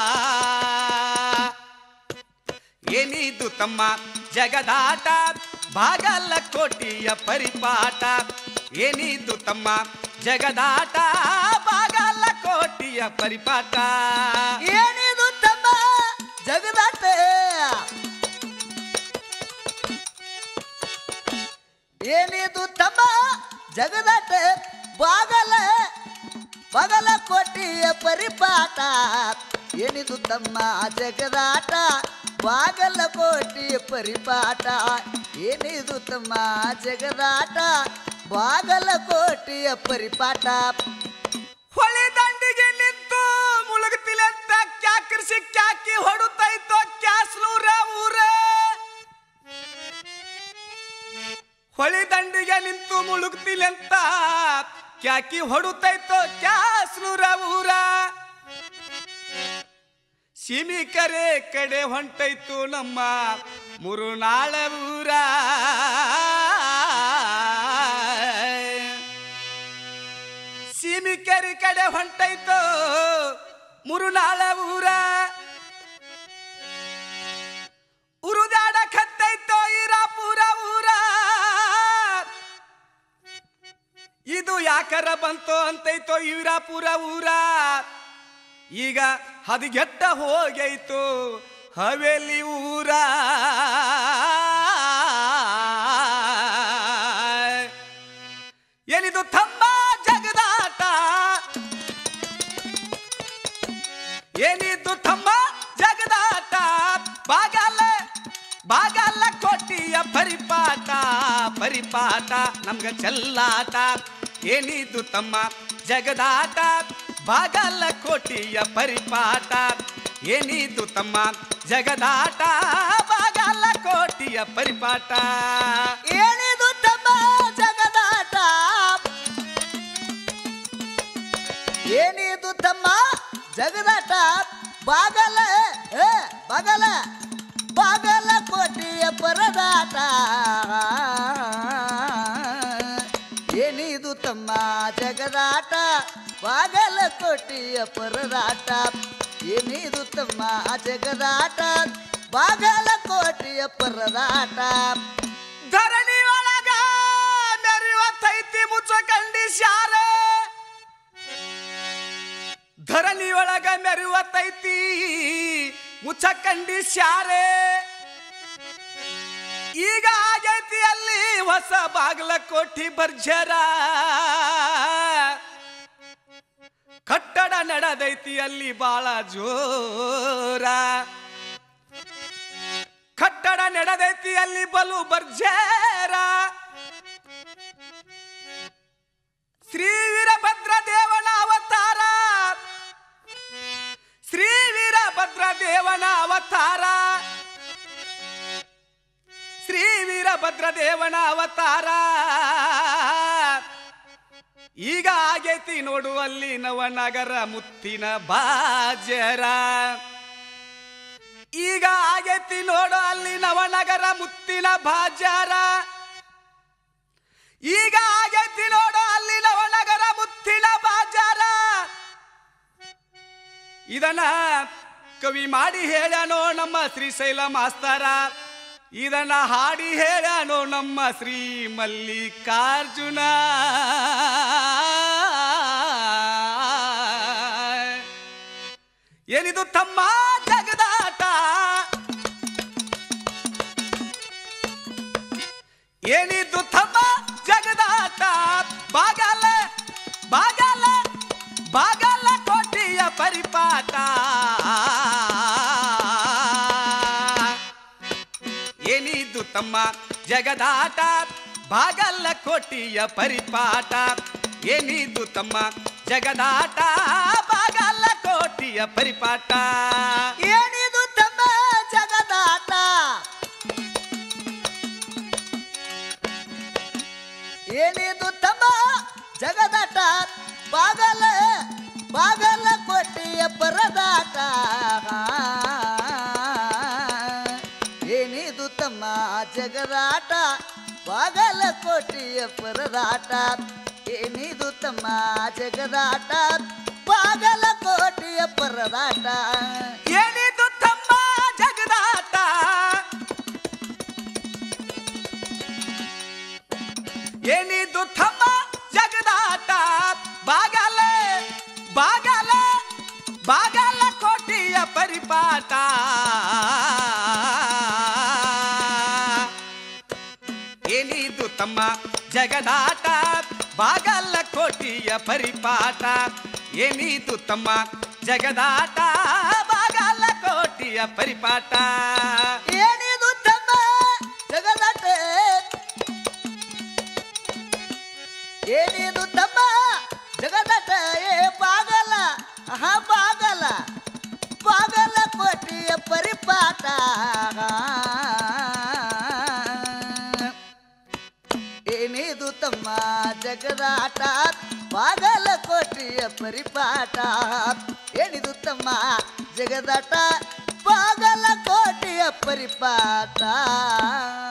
ಏನಿದು ತಮ್ಮ ಜಗದಾಟ ಬಾಗಲಕೋಟೆಯ ಪರಿಪಾಠ ಏನಿದು ತಮ್ಮ ಜಗದಾಟ ಬಾಗಲಕೋಟೆಯ ಪರಿಪಾಠ ಏನಿದು ತಮ್ಮ ಜಗದಾಟ ಏನಿದು ತಮ್ಮ ಜಗದಾಟ ಬಾಗಲ ಬಗಲ ಕೋಟೆಯ ಪರಿಪಾಠ ಏನಿದು ತಮ್ಮ ಜಗದಾಟ ಬಾಗಲ ಕೋಟೆಯ ಪರಿಪಾಠ ಏನಿದು ತಮ್ಮ ಜಗದಾಟ ಬಾಗಲ ಕೋಟೆಯ ಪರಿಪಾಠ ಹೊಳೆ ದಂಡಿಗೆ ನಿಂತು ಮುಳುಗ್ತಿಲೆ ಅಂತ ಕ್ಯಾಕರಿಸಿ ಕ್ಯಾಕಿ ಹೊಡುತ್ತೈತೋ ಕ್ಯಾಸ್ನೂರ ಊರ ಹೊಳೆ ದಂಡಿಗೆ ನಿಂತು ಮುಳುಗ್ತಿಲೆ ಅಂತ ಕ್ಯಾಕಿ ಹೊಡುತ್ತೈತೋ ಕ್ಯಾಸ್ನೂರ ಊರ ಸಿಮಿಕರೆ ಕಡೆ ಹೊಂಟೈತು ನಮ್ಮ ಮುರುನಾಳ ಊರ ಸೀಮಿಕೆರಿ ಕಡೆ ಹೊಂಟೈತೋ ಮುರುನಾಳ ಊರ ಉರುದಾಡ ಕತ್ತೈತೋ ಇರಾಪುರ ಊರ ಇದು ಯಾಕರ ಬಂತೋ ಅಂತೈತೋ ಇರಾಪುರ ಊರ ಈಗ ಹದಿಗೆಟ್ಟ ಹೋಗೈತು ಹವೇಲಿ ಊರ ಏನಿದು ತಮ್ಮ ಜಗದಾಟ ಏನಿದು ತಮ್ಮ ಜಗದಾಟ ಬಾಗಲ ಬಾಗಲ ಕೋಟಿಯ ಪರಿಪಾಠ ಪರಿಪಾಠ ನಮ್ಗ ಚೆಲ್ಲಾಟ ಏನಿದು ತಮ್ಮ ಜಗದಾಟ ಬಾಗಲ ಕೋಟಿಯ ಪರಿಪಾಠ ಏನಿದು ತಮ್ಮ ಜಗದಾಟ ಬಾಗಲ ಕೋಟಿಯ ಪರಿಪಾಠ ಏನಿದು ತಮ್ಮ ಜಗದಾಟ ಏನಿದು ತಮ್ಮ ಜಗದಾಟ ಬಾಗಲ ಏ ಬಾಗಲ ಬಾಗಲ ಕೋಟೆಯ ಪರದಾಟ ಏನಿದು ತಮ್ಮ ಜಗದಾಟ ಬಾಗಲ ಕೋಟೆಯ ಪರದಾಟ ಏನಿದು ತಮ್ಮ ಜಗದಾಟ ಬಾಗಲ ಕೋಟೆಯ ಪರದಾಟ ಧರಣಿ ಒಳಗ ಮೆರೆಯುವತ್ತೈತಿ ಮುಚ್ಚಕಂಡಿ ಶಾರ ಧರಣಿ ಒಳಗ ಮೆರೆಯುವತ್ತೈತಿ ಮುಚ್ಚಕಂಡಿ ಶಾರೆ ಈಗ ಆಗೈತಿ ಅಲ್ಲಿ ಹೊಸ ಬಾಗ್ಲ ಕೋಠಿ ಬರ್ಜರ ಕಟ್ಟಡ ನಡೆದೈತಿ ಅಲ್ಲಿ ಬಾಳ ಜೋರ ಕಟ್ಟಡ ನಡೆದೈತಿ ಅಲ್ಲಿ ಬಲು ಬರ್ಜೇರ ಶ್ರೀ ವೀರಭದ್ರ ದೇವನ ಅವತಾರ ಶ್ರೀ ವೀರಭದ್ರ ದೇವನ ಅವತಾರ ಶ್ರೀ ವೀರಭದ್ರ ದೇವನ ಅವತಾರ ಈಗ ಆಗೈತಿ ನೋಡು ಅಲ್ಲಿ ನವನಗರ ಮುತ್ತಿನ ಬಾಜರ ಈಗ ಆಗೈತಿ ನೋಡು ಅಲ್ಲಿ ನವನಗರ ಮುತ್ತಿನ ಬಾಜಾರ ಈಗ ಆಗೈತಿ ನೋಡು ಅಲ್ಲಿ ನವನಗರ ಮುತ್ತಿನ ಬಾಜಾರ ಇದನ್ನ ಕವಿ ಮಾಡಿ ಹೇಳ್ಯಾನೋ ನಮ್ಮ ಶ್ರೀಶೈಲ ಮಾಸ್ತರ ಇದನ್ನ ಹಾಡಿ ಹೇಳ್ಯಾನೋ ನಮ್ಮ ಶ್ರೀ ಮಲ್ಲಿಕಾರ್ಜುನ ಏನಿದು ತಮ್ಮ ಜಗದಾಟ ಏನಿದು ತಮ್ಮ ಜಗದಾಟ ಬಾಗಲ ಬಾಗಲ ಬಾಗಲ ಕೋಟೆಯ ಪರಿಪಾಠ ಏನಿದು ತಮ್ಮ ಜಗದಾಟ ಬಾಗಲ ಕೋಟೆಯ ಪರಿಪಾಠ ಏನಿದು ತಮ್ಮ ಜಗದಾಟ ಬಾಗಲ ಕೋಟೆಯ ಪರಿಪಾಠ ಏನಿದು ತಮ್ಮ ಜಗದಾಟ ಏನಿದು ತಮ್ಮ ಜಗದಾಟ ಬಾಗಲ ಬಾಗಲ ಕೋಟೆಯ ಪರದಾಟ ಏನಿದು ತಮ್ಮ ಜಗದಾಟ ಬಾಗಲ ಕೋಟೆಯ ಪರದಾಟ ಏನಿದು ತಮ್ಮ ಜಗದಾಟ ಬಾಗಲ ಕೋಟೆಯ ಪರದಾಟ ಏನಿದು ತಮ್ಮ ಜಗದಾಟ ಏನಿದು ತಮ್ಮ ಜಗದಾಟ ಬಾಗಲ ಬಾಗಲ ಬಾಗಲ ಕೋಟಿಯ ಪರಿಪಾಟ ಏನಿದು ತಮ್ಮ ಜಗದಾಟ ಬಾಗಲ ಕೋಟಿಯ ಪರಿಪಾಟ ಏನಿದು ತಮ್ಮ ಜಗದಾಟ ಬಾಗಲ ಕೋಟಿಯ ಪರಿಪಾಟ ಏನಿದು ತಮ್ಮ ಜಗದಾಟ ಏನಿದು ತಮ್ಮ ಜಗದಾಟ ಏ ಬಾಗಲ ಹಾ ಬಾಗಲ ಬಾಗಲ ಕೋಟಿಯ ಪರಿಪಾಠ ಏನಿದು ತಮ್ಮ ಜಗದಾಟ ಬಾಗಲ ಕೋಟಿಯ ಪರಿಪಾಠ ಏನಿದು ತಮ್ಮ ಜಗದಾಟ ಬಾಗಲ ಕೋಟಿಯ ಪರಿಪಾಠ